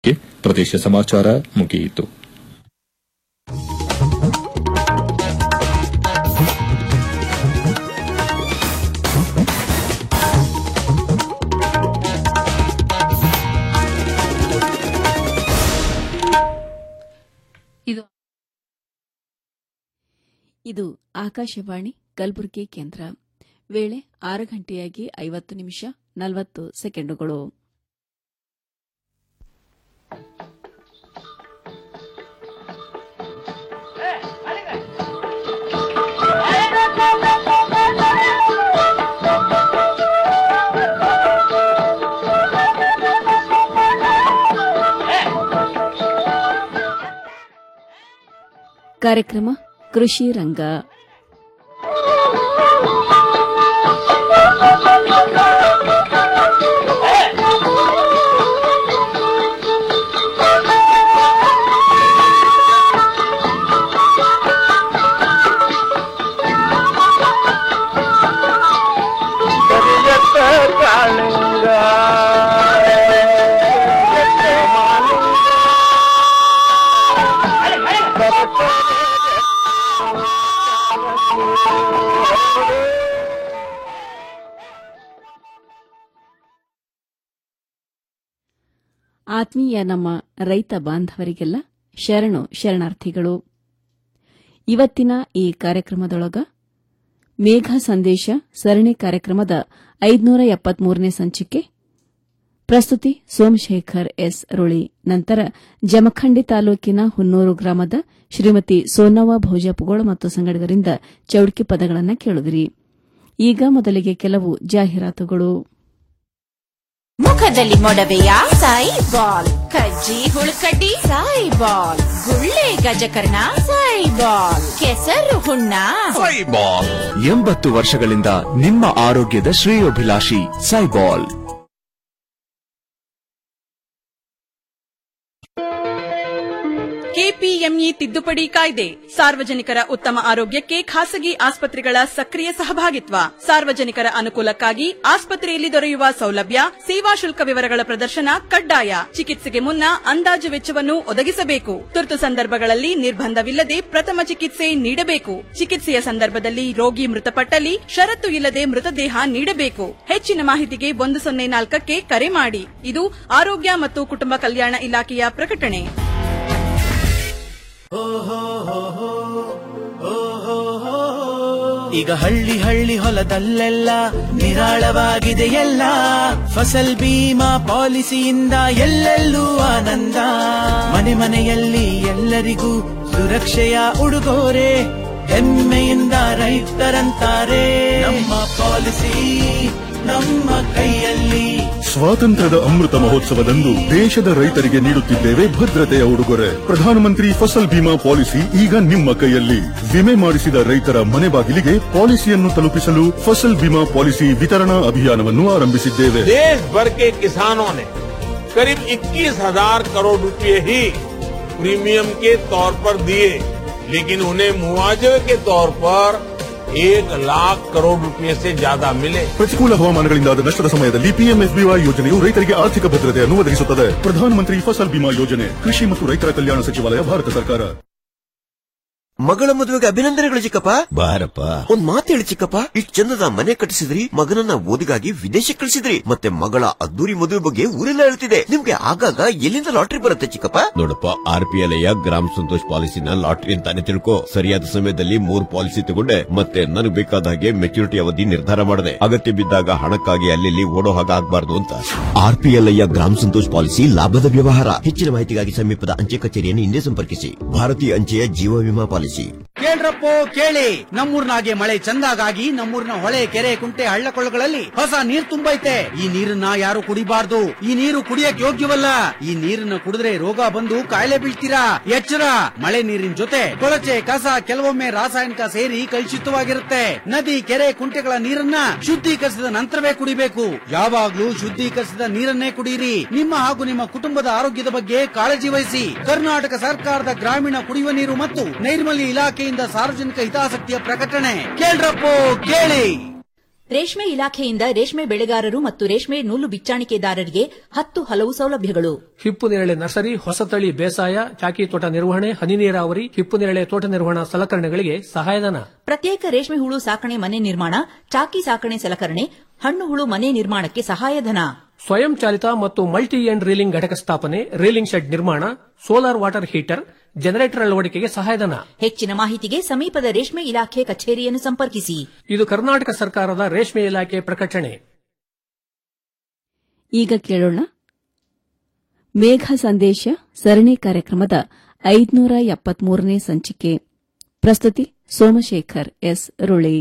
ಪ್ರದೇಶ ಸಮಾಚಾರ ಮುಗಿಯಿತು ಇದು ಇದು ಆಕಾಶವಾಣಿ ಕಲಬುರಗಿ ಕೇಂದ್ರ ವೇಳೆ ಆರು ಗಂಟೆಯಾಗಿ ಐವತ್ತು ನಿಮಿಷ ನಲವತ್ತು ಸೆಕೆಂಡುಗಳು ಕಾರ್ಯಕ್ರಮ ಕೃಷಿ ರಂಗ ಕರಿಯತ್ತ ಕಾಳಿಂಗ ಕರಿಯತ್ತ ಮಾಲಿಂಗ ಆತ್ಮೀಯ ನಮ್ಮ ರೈತ ಬಾಂಧವರಿಗೆಲ್ಲ ಶರಣು ಶರಣಾರ್ಥಿಗಳು ಇವತ್ತಿನ ಈ ಕಾರ್ಯಕ್ರಮದೊಳಗ ಮೇಘ ಸಂದೇಶ ಸರಣಿ ಕಾರ್ಯಕ್ರಮದ ಐದುನೂರ ಎಪ್ಪತ್ಮೂರನೇ ಸಂಚಿಕೆ ಪ್ರಸ್ತುತಿ ಸೋಮಶೇಖರ್ ಎಸ್ ರುಳಿ ನಂತರ ಜಮಖಂಡಿ ತಾಲೂಕಿನ ಹುನ್ನೂರು ಗ್ರಾಮದ ಶ್ರೀಮತಿ ಸೋನವ್ವ ಭೋಜಪುಗೋಳ ಮತ್ತು ಸಂಗಡಿಗರಿಂದ ಚೌಡಿಕೆ ಪದಗಳನ್ನು ಕೇಳುದಿರಿ ಈಗ ಮೊದಲಿಗೆ ಕೆಲವು ಜಾಹೀರಾತುಗಳು ಮುಖದಲ್ಲಿ ಮೊಡವೆಯ ಸಾಯಿ ಬಾಲ್ ಕಜ್ಜಿ ಹುಳುಕಡ್ಡಿ ಸಾಯಿ ಬಾಲ್ ಗುಳ್ಳೆ ಗಜಕರ್ಣ ಸಾಯಿ ಬಾಲ್ ಕೆಸರು ಹುಣ್ಣ ಸೈಬಾಲ್ ಎಂಬತ್ತು ವರ್ಷಗಳಿಂದ ನಿಮ್ಮ ಆರೋಗ್ಯದ ಶ್ರೇಯೋಭಿಲಾಷಿ ಸೈಬಾಲ್ ಕೆಪಿಎಂಇ ತಿದ್ದುಪಡಿ ಕಾಯ್ದೆ ಸಾರ್ವಜನಿಕರ ಉತ್ತಮ ಆರೋಗ್ಯಕ್ಕೆ ಖಾಸಗಿ ಆಸ್ಪತ್ರೆಗಳ ಸಕ್ರಿಯ ಸಹಭಾಗಿತ್ವ ಸಾರ್ವಜನಿಕರ ಅನುಕೂಲಕ್ಕಾಗಿ ಆಸ್ಪತ್ರೆಯಲ್ಲಿ ದೊರೆಯುವ ಸೌಲಭ್ಯ ಸೇವಾ ಶುಲ್ಕ ವಿವರಗಳ ಪ್ರದರ್ಶನ ಕಡ್ಡಾಯ ಚಿಕಿತ್ಸೆಗೆ ಮುನ್ನ ಅಂದಾಜು ವೆಚ್ಚವನ್ನು ಒದಗಿಸಬೇಕು ತುರ್ತು ಸಂದರ್ಭಗಳಲ್ಲಿ ನಿರ್ಬಂಧವಿಲ್ಲದೆ ಪ್ರಥಮ ಚಿಕಿತ್ಸೆ ನೀಡಬೇಕು ಚಿಕಿತ್ಸೆಯ ಸಂದರ್ಭದಲ್ಲಿ ರೋಗಿ ಮೃತಪಟ್ಟಲ್ಲಿ ಷರತ್ತು ಇಲ್ಲದೆ ಮೃತದೇಹ ನೀಡಬೇಕು ಹೆಚ್ಚಿನ ಮಾಹಿತಿಗೆ ಒಂದು ಸೊನ್ನೆ ನಾಲ್ಕಕ್ಕೆ ಕರೆ ಮಾಡಿ ಇದು ಆರೋಗ್ಯ ಮತ್ತು ಕುಟುಂಬ ಕಲ್ಯಾಣ ಇಲಾಖೆಯ ಪ್ರಕಟಣೆ ಈಗ ಹಳ್ಳಿ ಹಳ್ಳಿ ಹೊಲದಲ್ಲೆಲ್ಲ ನಿರಾಳವಾಗಿದೆ ಎಲ್ಲ ಫಸಲ್ ಬೀಮಾ ಪಾಲಿಸಿಯಿಂದ ಎಲ್ಲೆಲ್ಲೂ ಆನಂದ ಮನೆ ಮನೆಯಲ್ಲಿ ಎಲ್ಲರಿಗೂ ಸುರಕ್ಷೆಯ ಉಡುಗೊರೆ ಹೆಮ್ಮೆಯಿಂದ ರೈತರಂತಾರೆ ನಮ್ಮ ಪಾಲಿಸಿ ನಮ್ಮ ಕೈಯಲ್ಲಿ ಸ್ವಾತಂತ್ರ್ಯದ ಅಮೃತ ಮಹೋತ್ಸವದಂದು ದೇಶದ ರೈತರಿಗೆ ನೀಡುತ್ತಿದ್ದೇವೆ ಭದ್ರತೆಯ ಉಡುಗೊರೆ ಪ್ರಧಾನಮಂತ್ರಿ ಫಸಲ್ ಬಿಮಾ ಪಾಲಿಸಿ ಈಗ ನಿಮ್ಮ ಕೈಯಲ್ಲಿ ವಿಮೆ ಮಾಡಿಸಿದ ರೈತರ ಮನೆ ಬಾಗಿಲಿಗೆ ಪಾಲಿಸಿಯನ್ನು ತಲುಪಿಸಲು ಫಸಲ್ ಬಿಮಾ ಪಾಲಿಸಿ ವಿತರಣಾ ಅಭಿಯಾನವನ್ನು ಆರಂಭಿಸಿದ್ದೇವೆ देश भर के किसानों ने करीब 21,000 करोड़ रुपए ही प्रीमियम के तौर पर दिए लेकिन उन्हें मुआवजे के तौर पर एक लाख करोड़ रुपए से ज्यादा मिले ಪ್ರತಿಕೂಲ ಹವಾಮಾನಗಳಿಂದಾದ ನಷ್ಟದ ಸಮಯದಲ್ಲಿ ಪಿಎಂಎಸ್ಬಿವೈ ಯೋಜನೆಯು ರೈತರಿಗೆ ಆರ್ಥಿಕ ಭದ್ರತೆಯನ್ನು ಒದಗಿಸುತ್ತದೆ ಪ್ರಧಾನಮಂತ್ರಿ ಫಸಲ್ ಬಿಮಾ ಯೋಜನೆ ಕೃಷಿ ಮತ್ತು ರೈತರ ಕಲ್ಯಾಣ ಸಚಿವಾಲಯ ಭಾರತ ಸರ್ಕಾರ ಮಗಳ ಮದುವೆಗೆ ಅಭಿನಂದನೆಗಳು ಚಿಕ್ಕಪ್ಪ ಬಾರಪ್ಪ ಒಂದ್ ಮಾತು ಹೇಳಿ ಚಿಕ್ಕಪ್ಪ ಇಷ್ಟ್ ಚಂದದ ಮನೆ ಕಟ್ಟಿಸಿದ್ರಿ ಮಗನನ್ನ ಓದಿಗಾಗಿ ವಿದೇಶ ಕಳಿಸಿದ್ರಿ ಮತ್ತೆ ಮಗಳ ಅದ್ದೂರಿ ಮದುವೆ ಬಗ್ಗೆ ಊರೆಲ್ಲ ಹೇಳ್ತಿದೆ ನಿಮ್ಗೆ ಆಗಾಗ ಎಲ್ಲಿಂದ ಲಾಟ್ರಿ ಬರುತ್ತೆ ಚಿಕ್ಕಪ್ಪ ನೋಡಪ್ಪ ಆರ್ ಪಿ ಎಲ್ ಗ್ರಾಮ ಸಂತೋಷ್ ಪಾಲಿಸಿನ ಲಾಟ್ರಿ ಅಂತಾನೆ ತಿಳ್ಕೊ ಸರಿಯಾದ ಸಮಯದಲ್ಲಿ ಮೂರ್ ಪಾಲಿಸಿ ತಗೊಂಡೆ ಮತ್ತೆ ನನಗೆ ಬೇಕಾದ ಹಾಗೆ ಮೆಚುರಿಟಿ ಅವಧಿ ನಿರ್ಧಾರ ಮಾಡಿದೆ ಅಗತ್ಯ ಬಿದ್ದಾಗ ಹಣಕ್ಕಾಗಿ ಅಲ್ಲಿ ಓಡೋ ಹಾಗೆ ಆಗ್ಬಾರ್ದು ಅಂತ ಆರ್ ಪಿ ಎಲ್ ಗ್ರಾಮ ಸಂತೋಷ್ ಪಾಲಿಸಿ ಲಾಭದ ವ್ಯವಹಾರ ಹೆಚ್ಚಿನ ಮಾಹಿತಿಗಾಗಿ ಸಮೀಪದ ಅಂಚೆ ಕಚೇರಿಯನ್ನು ಹಿಂದೆ ಸಂಪರ್ಕಿಸಿ ಭಾರತೀಯ ಅಂಚೆಯ ಜೀವ ವಿಮಾ ಪಾಲಿಸಿ ಕೇಳ್ರಪ್ಪೋ ಕೇಳಿ ನಮ್ಮೂರ್ನಾಗೆ ಮಳೆ ಚಂದಾಗಾಗಿ ನಮ್ಮೂರಿನ ಹೊಳೆ ಕೆರೆ ಕುಂಟೆ ಹಳ್ಳಕೊಳ್ಳಗಳಲ್ಲಿ ಹೊಸ ನೀರ್ ತುಂಬೈತೆ ಈ ನೀರನ್ನ ಯಾರು ಕುಡಿಬಾರ್ದು ಈ ನೀರು ಕುಡಿಯಕ್ ಯೋಗ್ಯವಲ್ಲ ಈ ನೀರನ್ನ ಕುಡಿದ್ರೆ ರೋಗ ಬಂದು ಕಾಯಿಲೆ ಬೀಳ್ತೀರಾ ಎಚ್ಚರ ಮಳೆ ನೀರಿನ ಜೊತೆ ಕೊಳಚೆ ಕಸ ಕೆಲವೊಮ್ಮೆ ರಾಸಾಯನಿಕ ಸೇರಿ ಕಲುಷಿತವಾಗಿರುತ್ತೆ ನದಿ ಕೆರೆ ಕುಂಟೆಗಳ ನೀರನ್ನ ಶುದ್ಧೀಕರಿಸಿದ ನಂತರವೇ ಕುಡಿಬೇಕು ಯಾವಾಗ್ಲೂ ಶುದ್ಧೀಕರಿಸಿದ ನೀರನ್ನೇ ಕುಡಿಯಿರಿ ನಿಮ್ಮ ಹಾಗೂ ನಿಮ್ಮ ಕುಟುಂಬದ ಆರೋಗ್ಯದ ಬಗ್ಗೆ ಕಾಳಜಿ ವಹಿಸಿ ಕರ್ನಾಟಕ ಸರ್ಕಾರದ ಗ್ರಾಮೀಣ ಕುಡಿಯುವ ನೀರು ಮತ್ತು ನೈರ್ಮಲ್ಯ ಇಲಾಖೆಯಿಂದ ಸಾರ್ವಜನಿಕ ಹಿತಾಸಕ್ತಿಯ ಪ್ರಕಟಣೆ ಕೇಳ್ರಪ್ಪೋ ಕೇಳಿ ರೇಷ್ಮೆ ಇಲಾಖೆಯಿಂದ ರೇಷ್ಮೆ ಬೆಳೆಗಾರರು ಮತ್ತು ರೇಷ್ಮೆ ನೂಲು ಬಿಚ್ಚಾಣಿಕೆದಾರರಿಗೆ ಹತ್ತು ಹಲವು ಸೌಲಭ್ಯಗಳು ಹಿಪ್ಪು ನೇರಳೆ ನರ್ಸರಿ ಹೊಸತಳಿ ಬೇಸಾಯ ಚಾಕಿ ತೋಟ ನಿರ್ವಹಣೆ ಹನಿ ನೀರಾವರಿ ಹಿಪ್ಪು ನೇರಳೆ ತೋಟ ನಿರ್ವಹಣಾ ಸಲಕರಣೆಗಳಿಗೆ ಸಹಾಯಧನ ಪ್ರತ್ಯೇಕ ರೇಷ್ಮೆ ಹುಳು ಸಾಕಣೆ ಮನೆ ನಿರ್ಮಾಣ ಚಾಕಿ ಸಾಕಣೆ ಸಲಕರಣೆ ಹಣ್ಣು ಹುಳು ಮನೆ ನಿರ್ಮಾಣಕ್ಕೆ ಸಹಾಯಧನ ಸ್ವಯಂ ಚಾಲಿತ ಮತ್ತು ಮಲ್ಟಿ ಎಂಡ್ ರೀಲಿಂಗ್ ಘಟಕ ಸ್ಥಾಪನೆ ರೀಲಿಂಗ್ ಶೆಡ್ ನಿರ್ಮಾಣ ಸೋಲಾರ್ ವಾಟರ್ ಹೀಟರ್ ಜನರೇಟರ್ ಅಳವಡಿಕೆಗೆ ಸಹಾಯಧನ ಹೆಚ್ಚಿನ ಮಾಹಿತಿಗೆ ಸಮೀಪದ ರೇಷ್ಮೆ ಇಲಾಖೆ ಕಚೇರಿಯನ್ನು ಸಂಪರ್ಕಿಸಿ ಇದು ಕರ್ನಾಟಕ ಸರ್ಕಾರದ ರೇಷ್ಮೆ ಇಲಾಖೆ ಪ್ರಕಟಣೆ ಈಗ ಕೇಳೋಣ ಮೇಘ ಸಂದೇಶ ಸರಣಿ ಕಾರ್ಯಕ್ರಮದ ಐದುನೂರ ಎಪ್ಪತ್ಮೂರನೇ ಸಂಚಿಕೆ ಪ್ರಸ್ತುತಿ ಸೋಮಶೇಖರ್ ಎಸ್ ರುಳಿ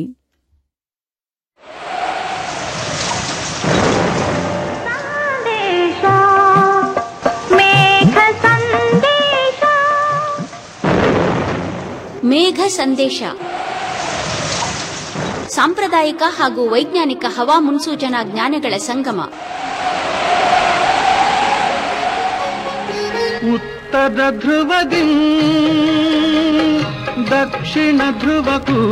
ಮೇಘ ಸಂದೇಶ ಸಾಂಪ್ರದಾಯಿಕ ಹಾಗೂ ವೈಜ್ಞಾನಿಕ ಹವಾ ಮುನ್ಸೂಚನಾ ಜ್ಞಾನಗಳ ಸಂಗಮ ಉತ್ತರ ಧ್ರುವದಿ ದಕ್ಷಿಣ ಧ್ರುವಕ್ಕೂ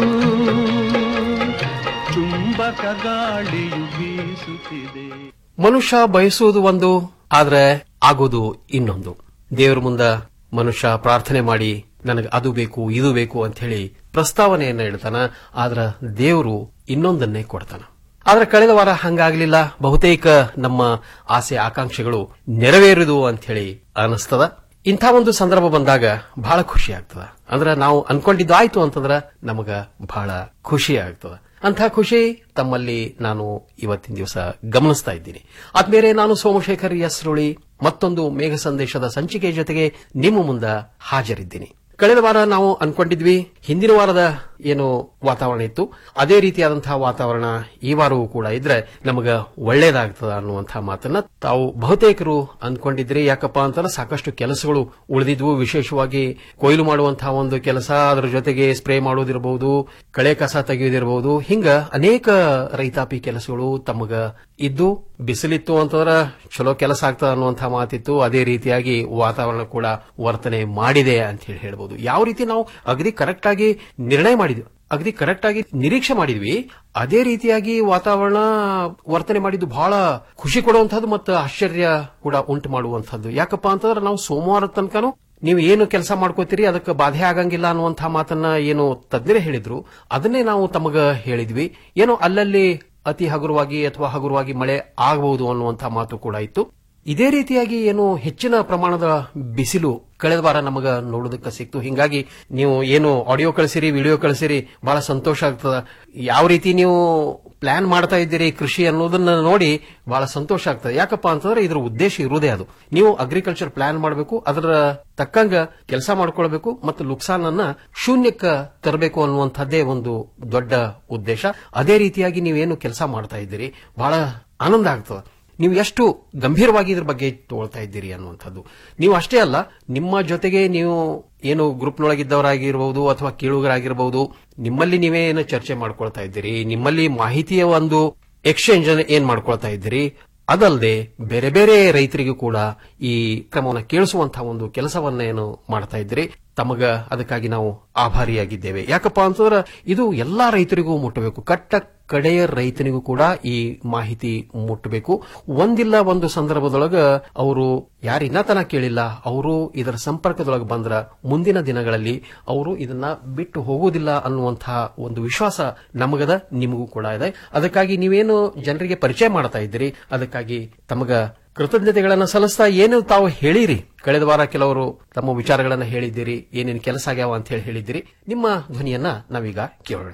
ಚುಂಬಕ ಗಾಳಿಯು ಬೀಸುತ್ತಿದೆ ಮನುಷ್ಯ ಬಯಸುವುದು ಒಂದು ಆದ್ರೆ ಆಗೋದು ಇನ್ನೊಂದು ದೇವರ ಮುಂದ ಮನುಷ್ಯ ಪ್ರಾರ್ಥನೆ ಮಾಡಿ ನನಗೆ ಅದು ಬೇಕು ಇದು ಬೇಕು ಅಂತ ಹೇಳಿ ಪ್ರಸ್ತಾವನೆಯನ್ನ ಇಡ್ತಾನ ಆದ್ರ ದೇವರು ಇನ್ನೊಂದನ್ನೇ ಕೊಡ್ತಾನ ಆದ್ರೆ ಕಳೆದ ವಾರ ಹಂಗಾಗ್ಲಿಲ್ಲ ಬಹುತೇಕ ನಮ್ಮ ಆಸೆ ಆಕಾಂಕ್ಷೆಗಳು ನೆರವೇರುದು ಅಂತ ಹೇಳಿ ಅನಿಸ್ತದ ಇಂಥ ಒಂದು ಸಂದರ್ಭ ಬಂದಾಗ ಬಹಳ ಖುಷಿ ಆಗ್ತದ ಅಂದ್ರ ನಾವು ಅನ್ಕೊಂಡಿದ್ದು ಆಯ್ತು ಅಂತಂದ್ರ ನಮಗ ಬಹಳ ಖುಷಿ ಆಗ್ತದ ಅಂಥ ಖುಷಿ ತಮ್ಮಲ್ಲಿ ನಾನು ಇವತ್ತಿನ ದಿವಸ ಗಮನಿಸ್ತಾ ಇದ್ದೀನಿ ಆದ್ಮೇಲೆ ನಾನು ಸೋಮಶೇಖರ್ ಎಸ್ ರುಳಿ ಮತ್ತೊಂದು ಮೇಘ ಸಂದೇಶದ ಸಂಚಿಕೆ ಜೊತೆಗೆ ನಿಮ್ಮ ಮುಂದ ಹಾಜರಿದ್ದೀನಿ ಕಳೆದ ವಾರ ನಾವು ಅನ್ಕೊಂಡಿದ್ವಿ ಹಿಂದಿನ ವಾರದ ಏನು ವಾತಾವರಣ ಇತ್ತು ಅದೇ ರೀತಿಯಾದಂತಹ ವಾತಾವರಣ ಈ ವಾರವೂ ಕೂಡ ಇದ್ರೆ ನಮಗ ಒಳ್ಳೇದಾಗ್ತದ ಅನ್ನುವಂತಹ ಮಾತನ್ನ ತಾವು ಬಹುತೇಕರು ಅಂದ್ಕೊಂಡಿದ್ರಿ ಯಾಕಪ್ಪ ಅಂತಂದ್ರೆ ಸಾಕಷ್ಟು ಕೆಲಸಗಳು ಉಳಿದಿದ್ವು ವಿಶೇಷವಾಗಿ ಕೊಯ್ಲು ಮಾಡುವಂತಹ ಒಂದು ಕೆಲಸ ಅದರ ಜೊತೆಗೆ ಸ್ಪ್ರೇ ಮಾಡೋದಿರಬಹುದು ಕಳೆ ಕಸ ತೆಗೆಯೋದಿರಬಹುದು ಹಿಂಗ ಅನೇಕ ರೈತಾಪಿ ಕೆಲಸಗಳು ತಮಗ ಇದ್ದು ಬಿಸಿಲಿತ್ತು ಅಂತಂದ್ರ ಚಲೋ ಕೆಲಸ ಆಗ್ತದ ಅನ್ನುವಂತಹ ಮಾತಿತ್ತು ಅದೇ ರೀತಿಯಾಗಿ ವಾತಾವರಣ ಕೂಡ ವರ್ತನೆ ಮಾಡಿದೆ ಅಂತ ಹೇಳಿ ಹೇಳ್ಬೋದು ಯಾವ ರೀತಿ ನಾವು ಅಗದಿ ಕರೆಕ್ಟ್ ಆಗಿ ನಿರ್ಣಯ ಮಾಡಿದ್ವಿ ಅಗದಿ ಕರೆಕ್ಟ್ ಆಗಿ ನಿರೀಕ್ಷೆ ಮಾಡಿದ್ವಿ ಅದೇ ರೀತಿಯಾಗಿ ವಾತಾವರಣ ವರ್ತನೆ ಮಾಡಿದ್ದು ಬಹಳ ಖುಷಿ ಕೊಡುವಂತಹದ್ದು ಮತ್ತು ಆಶ್ಚರ್ಯ ಕೂಡ ಉಂಟು ಮಾಡುವಂತಹದ್ದು ಯಾಕಪ್ಪ ಅಂತಂದ್ರೆ ನಾವು ಸೋಮವಾರ ತನಕನೂ ನೀವು ಏನು ಕೆಲಸ ಮಾಡ್ಕೋತೀರಿ ಅದಕ್ಕೆ ಬಾಧೆ ಆಗಂಗಿಲ್ಲ ಅನ್ನುವಂತಹ ಮಾತನ್ನ ಏನು ತಜ್ಞರೇ ಹೇಳಿದ್ರು ಅದನ್ನೇ ನಾವು ತಮಗ ಹೇಳಿದ್ವಿ ಏನೋ ಅಲ್ಲಲ್ಲಿ ಅತಿ ಹಗುರವಾಗಿ ಅಥವಾ ಹಗುರವಾಗಿ ಮಳೆ ಆಗಬಹುದು ಅನ್ನುವಂತಹ ಮಾತು ಕೂಡ ಇತ್ತು ಇದೇ ರೀತಿಯಾಗಿ ಏನು ಹೆಚ್ಚಿನ ಪ್ರಮಾಣದ ಬಿಸಿಲು ಕಳೆದ ವಾರ ನಮಗ ನೋಡೋದಕ್ಕೆ ಸಿಕ್ತು ಹಿಂಗಾಗಿ ನೀವು ಏನು ಆಡಿಯೋ ಕಳಿಸಿರಿ ವಿಡಿಯೋ ಕಳಿಸಿರಿ ಬಹಳ ಸಂತೋಷ ಆಗ್ತದ ಯಾವ ರೀತಿ ನೀವು ಪ್ಲಾನ್ ಮಾಡ್ತಾ ಇದ್ದೀರಿ ಕೃಷಿ ಅನ್ನೋದನ್ನ ನೋಡಿ ಬಹಳ ಸಂತೋಷ ಆಗ್ತದೆ ಯಾಕಪ್ಪ ಅಂತಂದ್ರೆ ಇದ್ರ ಉದ್ದೇಶ ಇರುವುದೇ ಅದು ನೀವು ಅಗ್ರಿಕಲ್ಚರ್ ಪ್ಲಾನ್ ಮಾಡಬೇಕು ಅದರ ತಕ್ಕಂಗ ಕೆಲಸ ಮಾಡ್ಕೊಳ್ಬೇಕು ಮತ್ತು ಲುಕ್ಸಾನನ್ನ ಶೂನ್ಯಕ್ಕ ತರಬೇಕು ಅನ್ನುವಂಥದ್ದೇ ಒಂದು ದೊಡ್ಡ ಉದ್ದೇಶ ಅದೇ ರೀತಿಯಾಗಿ ನೀವೇನು ಕೆಲಸ ಮಾಡ್ತಾ ಇದ್ದೀರಿ ಬಹಳ ಆನಂದ ಆಗ್ತದೆ ನೀವು ಎಷ್ಟು ಗಂಭೀರವಾಗಿ ಇದ್ರ ಬಗ್ಗೆ ತಗೊಳ್ತಾ ಇದ್ದೀರಿ ಅನ್ನುವಂಥದ್ದು ನೀವು ಅಷ್ಟೇ ಅಲ್ಲ ನಿಮ್ಮ ಜೊತೆಗೆ ನೀವು ಏನು ಗ್ರೂಪ್ನೊಳಗಿದ್ದವರಾಗಿರ್ಬಹುದು ಅಥವಾ ಕೇಳುಗರಾಗಿರಬಹುದು ನಿಮ್ಮಲ್ಲಿ ನೀವೇ ಏನು ಚರ್ಚೆ ಮಾಡ್ಕೊಳ್ತಾ ಇದ್ದೀರಿ ನಿಮ್ಮಲ್ಲಿ ಮಾಹಿತಿಯ ಒಂದು ಎಕ್ಸ್ಚೇಂಜ್ ಏನ್ ಮಾಡ್ಕೊಳ್ತಾ ಇದ್ದೀರಿ ಅದಲ್ಲದೆ ಬೇರೆ ಬೇರೆ ರೈತರಿಗೂ ಕೂಡ ಈ ಕ್ರಮವನ್ನು ಕೇಳಿಸುವಂತಹ ಒಂದು ಕೆಲಸವನ್ನ ಏನು ಮಾಡ್ತಾ ಇದ್ದೀರಿ ತಮಗ ಅದಕ್ಕಾಗಿ ನಾವು ಆಭಾರಿಯಾಗಿದ್ದೇವೆ ಯಾಕಪ್ಪ ಅಂತಂದ್ರೆ ಇದು ಎಲ್ಲಾ ರೈತರಿಗೂ ಮುಟ್ಟಬೇಕು ಕಟ್ಟ ಕಡೆಯ ರೈತನಿಗೂ ಕೂಡ ಈ ಮಾಹಿತಿ ಮುಟ್ಟಬೇಕು ಒಂದಿಲ್ಲ ಒಂದು ಸಂದರ್ಭದೊಳಗ ಅವರು ಯಾರಿನ್ನ ತನ ಕೇಳಿಲ್ಲ ಅವರು ಇದರ ಸಂಪರ್ಕದೊಳಗೆ ಬಂದ್ರ ಮುಂದಿನ ದಿನಗಳಲ್ಲಿ ಅವರು ಇದನ್ನ ಬಿಟ್ಟು ಹೋಗುವುದಿಲ್ಲ ಅನ್ನುವಂತಹ ಒಂದು ವಿಶ್ವಾಸ ನಮಗದ ನಿಮಗೂ ಕೂಡ ಇದೆ ಅದಕ್ಕಾಗಿ ನೀವೇನು ಜನರಿಗೆ ಪರಿಚಯ ಮಾಡ್ತಾ ಇದ್ದೀರಿ ಅದಕ್ಕಾಗಿ ತಮಗ ಕೃತಜ್ಞತೆಗಳನ್ನ ಸಲ್ಲಿಸ್ತಾ ಏನು ತಾವು ಹೇಳಿರಿ ಕಳೆದ ವಾರ ಕೆಲವರು ತಮ್ಮ ವಿಚಾರಗಳನ್ನ ಹೇಳಿದ್ದೀರಿ ಏನೇನು ಕೆಲಸ ಆಗ್ಯಾವ ಅಂತ ಹೇಳಿ ಹೇಳಿದ್ದೀರಿ ನಿಮ್ಮ ಧ್ವನಿಯನ್ನ ನಾವೀಗ ಕೇಳೋಣ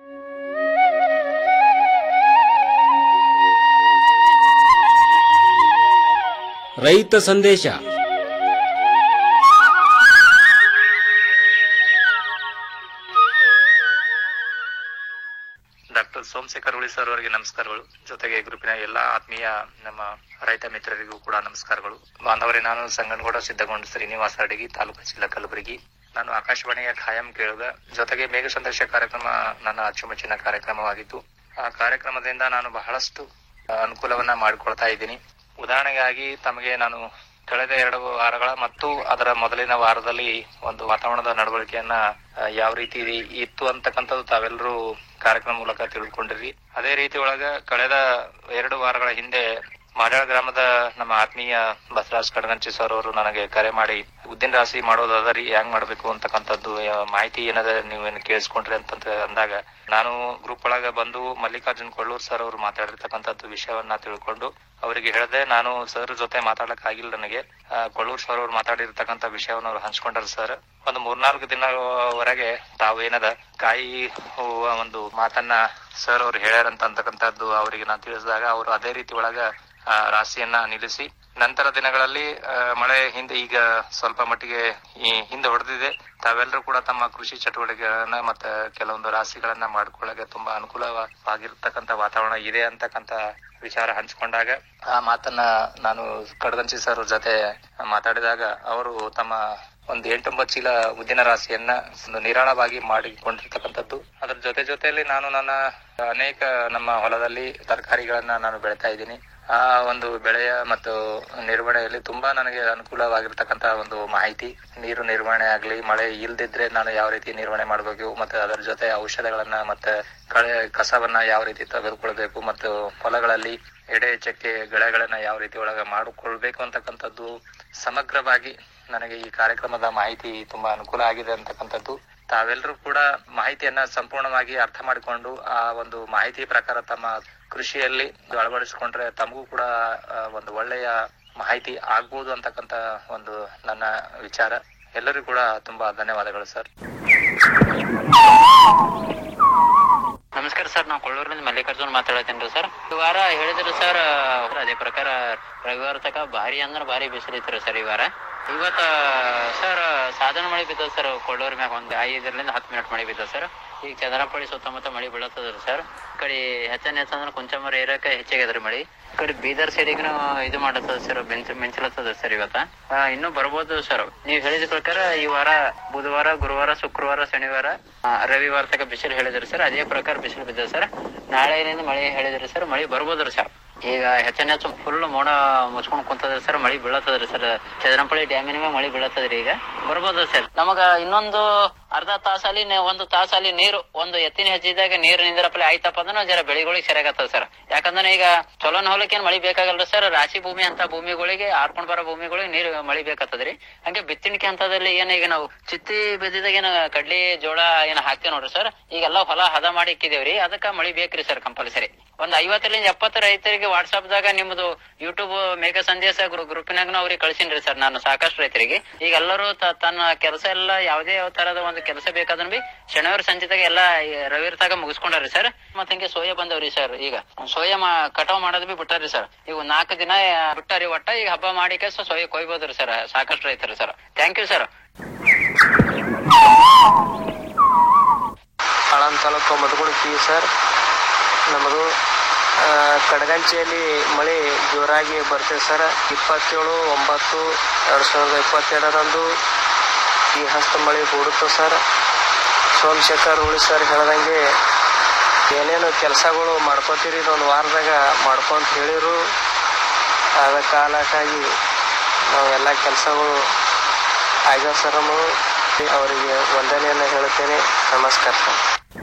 ರೈತ ಸಂದೇಶ ಡಾಕ್ಟರ್ ಸೋಮಶೇಖರ್ ಉಳಿ ಸರ್ ಅವರಿಗೆ ನಮಸ್ಕಾರಗಳು ಜೊತೆಗೆ ಗ್ರೂಪಿನ ಎಲ್ಲಾ ಆತ್ಮೀಯ ನಮ್ಮ ರೈತ ಮಿತ್ರರಿಗೂ ಕೂಡ ನಮಸ್ಕಾರಗಳು ಬಾಂಧವರೇ ನಾನು ಸಂಗನಗೌಡ ಸಿದ್ದಗೊಂಡ ಶ್ರೀನಿವಾಸ ಅಡಗಿ ತಾಲೂಕು ಜಿಲ್ಲಾ ಕಲಬುರಗಿ ನಾನು ಆಕಾಶವಾಣಿಯ ಖಾಯಂ ಕೇಳಿದ ಜೊತೆಗೆ ಮೇಘ ಸಂದರ್ಶ ಕಾರ್ಯಕ್ರಮ ನನ್ನ ಅಚ್ಚುಮೆಚ್ಚಿನ ಕಾರ್ಯಕ್ರಮವಾಗಿತ್ತು ಆ ಕಾರ್ಯಕ್ರಮದಿಂದ ನಾನು ಬಹಳಷ್ಟು ಅನುಕೂಲವನ್ನ ಮಾಡಿಕೊಳ್ತಾ ಇದ್ದೀನಿ ಉದಾಹರಣೆಗಾಗಿ ತಮಗೆ ನಾನು ಕಳೆದ ಎರಡು ವಾರಗಳ ಮತ್ತು ಅದರ ಮೊದಲಿನ ವಾರದಲ್ಲಿ ಒಂದು ವಾತಾವರಣದ ನಡವಳಿಕೆಯನ್ನ ಆ, ಯಾವ ರೀತಿ ಇತ್ತು ಅಂತಕ್ಕಂಥದ್ದು ತಾವೆಲ್ಲರೂ ಕಾರ್ಯಕ್ರಮ ಮೂಲಕ ತಿಳ್ಕೊಂಡಿರಿ ಅದೇ ರೀತಿ ಒಳಗ ಕಳೆದ ಎರಡು ವಾರಗಳ ಹಿಂದೆ ಮಾರ್ಯಾಳ ಗ್ರಾಮದ ನಮ್ಮ ಆತ್ಮೀಯ ಬಸವರಾಜ್ ಕಡಗಂಚಿ ಸರ್ ಅವರು ನನಗೆ ಕರೆ ಮಾಡಿ ಉದ್ದಿನ ರಾಶಿ ಮಾಡೋದಾದ್ರಿ ಹೆಂಗ್ ಮಾಡ್ಬೇಕು ಅಂತಕ್ಕಂಥದ್ದು ಆ, ಮಾಹಿತಿ ಏನದ ನೀವೇನು ಕೇಳಿಸ್ಕೊಂಡ್ರಿ ಅಂತ ಅಂದಾಗ ನಾನು ಗ್ರೂಪ್ ಒಳಗ ಬಂದು ಮಲ್ಲಿಕಾರ್ಜುನ್ ಕೊಳ್ಳೂರ್ ಸರ್ ಅವರು ಮಾತಾಡಿರ್ತಕ್ಕಂಥದ್ದು ವಿಷಯವನ್ನ ತಿಳ್ಕೊಂಡು ಅವರಿಗೆ ಹೇಳಿದೆ ನಾನು ಸರ್ ಜೊತೆ ಮಾತಾಡಕ್ ಆಗಿಲ್ಲ ನನಗೆ ಆ, ಕೊಳ್ಳೂರ್ ಸರ್ ಅವ್ರು ಮಾತಾಡಿರ್ತಕ್ಕಂಥ ವಿಷಯವನ್ನು ಅವ್ರು ಹಂಚ್ಕೊಂಡಾರ ಸರ್ ಒಂದು ಮೂರ್ನಾಲ್ಕು ದಿನವರೆಗೆ ತಾವು ಏನದ ಕಾಯಿ ಹೂವ ಒಂದು ಮಾತನ್ನ ಸರ್ ಅವ್ರು ಹೇಳ್ಯಾರಂತ ಅಂತಕ್ಕಂಥದ್ದು ಅವರಿಗೆ ನಾನು ತಿಳಿಸಿದಾಗ ಅವರು ಅದೇ ರೀತಿ ಒಳಗ ಆ, ರಾಶಿಯನ್ನ ನಿಲ್ಲಿಸಿ ನಂತರ ದಿನಗಳಲ್ಲಿ ಆ, ಮಳೆ ಹಿಂದೆ ಈಗ ಸ್ವಲ್ಪ ಮಟ್ಟಿಗೆ ಈ ಹಿಂದೆ ಹೊಡೆದಿದೆ ತಾವೆಲ್ಲರೂ ಕೂಡ ತಮ್ಮ ಕೃಷಿ ಚಟುವಟಿಕೆಗಳನ್ನ ಮತ್ತೆ ಕೆಲವೊಂದು ರಾಶಿಗಳನ್ನ ಮಾಡ್ಕೊಳ್ಳಕ್ಕೆ ತುಂಬಾ ಅನುಕೂಲವಾಗಿರ್ತಕ್ಕಂಥ ವಾತಾವರಣ ಇದೆ ಅಂತಕ್ಕಂಥ ವಿಚಾರ ಹಂಚಿಕೊಂಡಾಗ ಆ ಮಾತನ್ನ ನಾನು ಕಡಗಂಚಿ ಸರ್ ಜೊತೆ ಮಾತಾಡಿದಾಗ ಅವರು ತಮ್ಮ ಒಂದು ಎಂಟೊಂಬತ್ತು ಚೀಲ ಉದ್ದಿನ ರಾಶಿಯನ್ನ ಒಂದು ನಿರಾಳವಾಗಿ ಮಾಡಿಕೊಂಡಿರ್ತಕ್ಕಂಥದ್ದು ಅದ್ರ ಜೊತೆ ಜೊತೆಯಲ್ಲಿ ನಾನು ನನ್ನ ಅನೇಕ ನಮ್ಮ ಹೊಲದಲ್ಲಿ ತರಕಾರಿಗಳನ್ನ ನಾನು ಬೆಳಿತಾ ಇದ್ದೀನಿ ಆ ಒಂದು ಬೆಳೆಯ ಮತ್ತು ನಿರ್ವಹಣೆಯಲ್ಲಿ ತುಂಬಾ ನನಗೆ ಅನುಕೂಲವಾಗಿರ್ತಕ್ಕಂತ ಒಂದು ಮಾಹಿತಿ ನೀರು ನಿರ್ವಹಣೆ ಆಗ್ಲಿ ಮಳೆ ಇಲ್ದಿದ್ರೆ ನಾನು ಯಾವ ರೀತಿ ನಿರ್ವಹಣೆ ಮಾಡಬೇಕು ಮತ್ತೆ ಅದರ ಜೊತೆ ಔಷಧಗಳನ್ನ ಮತ್ತೆ ಕಳೆ ಕಸವನ್ನ ಯಾವ ರೀತಿ ತೆಗೆದುಕೊಳ್ಬೇಕು ಮತ್ತು ಹೊಲಗಳಲ್ಲಿ ಎಡೆ ಚಕ್ಕೆ ಗೆಳೆಗಳನ್ನ ಯಾವ ರೀತಿ ಒಳಗ ಮಾಡಿಕೊಳ್ಬೇಕು ಅಂತಕ್ಕಂಥದ್ದು ಸಮಗ್ರವಾಗಿ ನನಗೆ ಈ ಕಾರ್ಯಕ್ರಮದ ಮಾಹಿತಿ ತುಂಬಾ ಅನುಕೂಲ ಆಗಿದೆ ಅಂತಕ್ಕಂಥದ್ದು ತಾವೆಲ್ಲರೂ ಕೂಡ ಮಾಹಿತಿಯನ್ನ ಸಂಪೂರ್ಣವಾಗಿ ಅರ್ಥ ಮಾಡಿಕೊಂಡು ಆ ಒಂದು ಮಾಹಿತಿ ಪ್ರಕಾರ ತಮ್ಮ ಕೃಷಿಯಲ್ಲಿ ಅಳವಡಿಸಿಕೊಂಡ್ರೆ ತಮಗೂ ಕೂಡ ಆ, ಒಂದು ಒಳ್ಳೆಯ ಮಾಹಿತಿ ಆಗ್ಬೋದು ಅಂತಕ್ಕಂತ ಒಂದು ನನ್ನ ವಿಚಾರ ಎಲ್ಲರಿಗೂ ಕೂಡ ತುಂಬಾ ಧನ್ಯವಾದಗಳು ಸರ್ ನಮಸ್ಕಾರ ಸರ್ ನಾವು ಕೊಳ್ಳೂರಿನಿಂದ ಮಲ್ಲಿಕಾರ್ಜುನ್ ಮಾತಾಡತ್ತೇನ್ರಿ ಸರ್ ಈ ವಾರ ಹೇಳಿದ್ರು ಸರ್ ಅದೇ ಪ್ರಕಾರ ರವಿವಾರ ತಕ ಭಾರಿ ಅಂದ್ರ ಭಾರಿ ಬಿಸಿಲಿತ್ರಿ ಸರ್ ಈ ವಾರ ಇವತ್ತ ಸರ್ ಸಾಧಾರಣ ಮಳೆ ಬಿದ್ದದ ಸರ್ ಕೊಳ್ಳೂರ್ ಮ್ಯಾಗ ಒಂದ್ ಐದರಿಂದ ಹತ್ತು ಮಿನಿಟ್ ಮಳೆ ಬಿದ್ದದ ಸರ್ ಈಗ ಚಂದ್ರಪಳ್ಳಿ ಸುತ್ತಮುತ್ತ ಮಳೆ ಬೀಳತ್ತದ್ರಿ ಸರ್ ಈ ಕಡೆ ಹೆಚ್ಚನ ಹೆಚ್ಚಂದ್ರ ಕುಂಚಮರ ಏರಿಯಾಕ ಹೆಚ್ಚಾಗ್ಯದ್ರಿ ಮಳಿ ಈ ಕಡೆ ಬೀದರ್ ಸೈಡಿಗೂ ಇದು ಮಾಡತ್ತದ ಸರ್ ಬೆಂಚ್ ಮೆಂಚಲತ್ತದ ಸರ್ ಇವತ್ತ ಆ, ಇನ್ನೂ ಬರ್ಬೋದು ಸರ್ ನೀವ್ ಹೇಳಿದ ಪ್ರಕಾರ ಈ ವಾರ ಬುಧವಾರ ಗುರುವಾರ ಶುಕ್ರವಾರ ಶನಿವಾರ ಆ, ರವಿವಾರ ತಕ ಬಿಸಿಲು ಹೇಳಿದ್ರಿ ಸರ್ ಅದೇ ಪ್ರಕಾರ ಬಿಸಿಲು ಬಿದ್ದದ ಸರ್ ನಾಳೆಯಿಂದ ಮಳೆ ಹೇಳಿದ್ರಿ ಸರ್ ಮಳೆ ಬರ್ಬೋದ್ರಿ ಸರ್ ಈಗ ಹೆಚ್ಚನ ಹೆಚ್ಚು ಫುಲ್ ಮೋಡ ಮುಚ್ಕೊಂಡ್ ಕುಂತದ್ರಿ ಸರ್ ಮಳಿ ಬೀಳತ್ತದ್ರಿ ಸರ್ ಚದರಂಪಳ್ಳಿ ಡ್ಯಾಮಿನ ಮ್ಯಾಗ ಮಳಿ ಬೀಳತ್ತದ್ರಿ ಈಗ ಬರ್ಬೋದು ಸರ್ ನಮಗ ಇನ್ನೊಂದು ಅರ್ಧ ತಾಸಲ್ಲಿ ನೆ- ಒಂದು ತಾಸಲ್ಲಿ ನೀರು ಒಂದು ಎತ್ತಿನ ಹೆಜ್ಜಿದಾಗ ನೀರು ನಿಂದ್ರಪ್ಪಲೆ ಆಯ್ತಪ್ಪ ಅಂದ್ರೆ ಜರ ಬೆಳೆಗಳಿಗೆ ಸರಿಯಾಗತ್ತದ ಸರ್ ಯಾಕಂದ್ರೆ ಈಗ ಚಲೋನ ಹೊಲಕ್ಕೆ ಏನ್ ಮಳಿ ಬೇಕಾಗಲ್ರಿ ಸರ್ ರಾಶಿ ಭೂಮಿ ಅಂತ ಭೂಮಿಗಳಿಗೆ ಆರ್ಕೊಂಡ್ ಬರೋ ಭೂಮಿಗಳಿಗೆ ನೀರು ಮಳಿ ಬೇಕಾಗ್ತದ್ರಿ ಹಂಗೆ ಬಿತ್ತಣಿಕೆ ಹಂತದಲ್ಲಿ ಏನ್ ಈಗ ನಾವು ಚಿತ್ತಿ ಬಿದ್ದಿದಾಗ ಏನ ಕಡ್ಲಿ ಜೋಳ ಏನ ಹಾಕ್ತೇವ್ ನೋಡ್ರಿ ಸರ್ ಈಗೆಲ್ಲ ಹೊಲ ಹದ ಮಾಡಿ ಇಕ್ಕಿದೇವ್ರಿ ಅದಕ್ಕ ಮಳಿ ಬೇಕ್ರಿ ಸರ್ ಕಂಪಲ್ಸರಿ ಒಂದ್ ಐವತ್ತರಿಂದ ಎಪ್ಪತ್ತು ರೈತರಿಗೆ ವಾಟ್ಸ್ಆಪ್ ದಾಗ ನಿಮ್ದು ಯೂಟ್ಯೂಬ್ ಮೇಘ ಸಂದೇಶ ಗ್ರೂಪಿನಾಗ ಅವ್ರಿಗೆ ಕಳ್ಸಿನ್ರಿ ಸರ್ ನಾನು ಸಾಕಷ್ಟು ರೈತರಿಗೆ ಈಗ ಎಲ್ಲರೂ ತ- ತನ್ನ ಕೆಲಸ ಎಲ್ಲ ಯಾವುದೇ ತರದ ಒಂದು ಕೆಲಸ ಬೇಕಾದ್ರೂ ಬಿ ಶನಿವಾರ ಸಂಜಿತಾಗ ಎಲ್ಲ ರವಿವಾರ ತಾಗ ಮುಗಿಸ್ಕೊಂಡಾರಿ ಸರ್ ಮತ್ತ ಹಂಗೆ ಸೋಯಾ ಬಂದವ್ರಿ ಸರ್ ಈಗ ಸೋಯಾ ಮಾ ಕಟಾವ್ ಮಾಡೋದು ಬಿ ಬಿಟ್ಟಾರಿ ಸರ್ ಈಗ ಒಂದ್ ನಾಲ್ಕು ದಿನ ಬಿಟ್ಟಾರಿ ಒಟ್ಟ ಈಗ ಹಬ್ಬ ಮಾಡಿ ಕೆಸ ಸೋಯಾ ಕೊಯ್ಬೋದ್ರಿ ಸರ್ ಸಾಕಷ್ಟು ರೈತರು sir thank you sir Aland taluk Madhugunaki sir ನಮ್ಮದು ಆ, ಕಡಗಂಚಿಯಲ್ಲಿ ಮಳೆ ಜೋರಾಗಿ ಬರ್ತದೆ ಸರ್ ಇಪ್ಪತ್ತೇಳು ಒಂಬತ್ತು ಎರಡು ಸಾವಿರದ ಇಪ್ಪತ್ತೆರಡರಂದು ಈ ಹಸ್ತ ಮಳೆ ಹೂಡುತ್ತೆ ಸರ್ ಸೋಮಶೇಖರ್ ಉಳಿ ಸರ್ ಹೇಳ್ದಂಗೆ ಏನೇನು ಕೆಲಸಗಳು ಮಾಡ್ಕೋತೀರಿ ಇದೊಂದು ವಾರದಾಗ ಮಾಡ್ಕೊಂತ ಹೇಳಿರು ಅದ ಕಾಲಕ್ಕಾಗಿ ನಾವು ಎಲ್ಲ ಕೆಲಸಗಳು ಆಗ್ಯಾವ ಸರ್ ನಮ್ಮವು ಅವರಿಗೆ ವಂದನೆಯನ್ನು ಹೇಳುತ್ತೇನೆ ನಮಸ್ಕಾರ ಸರ್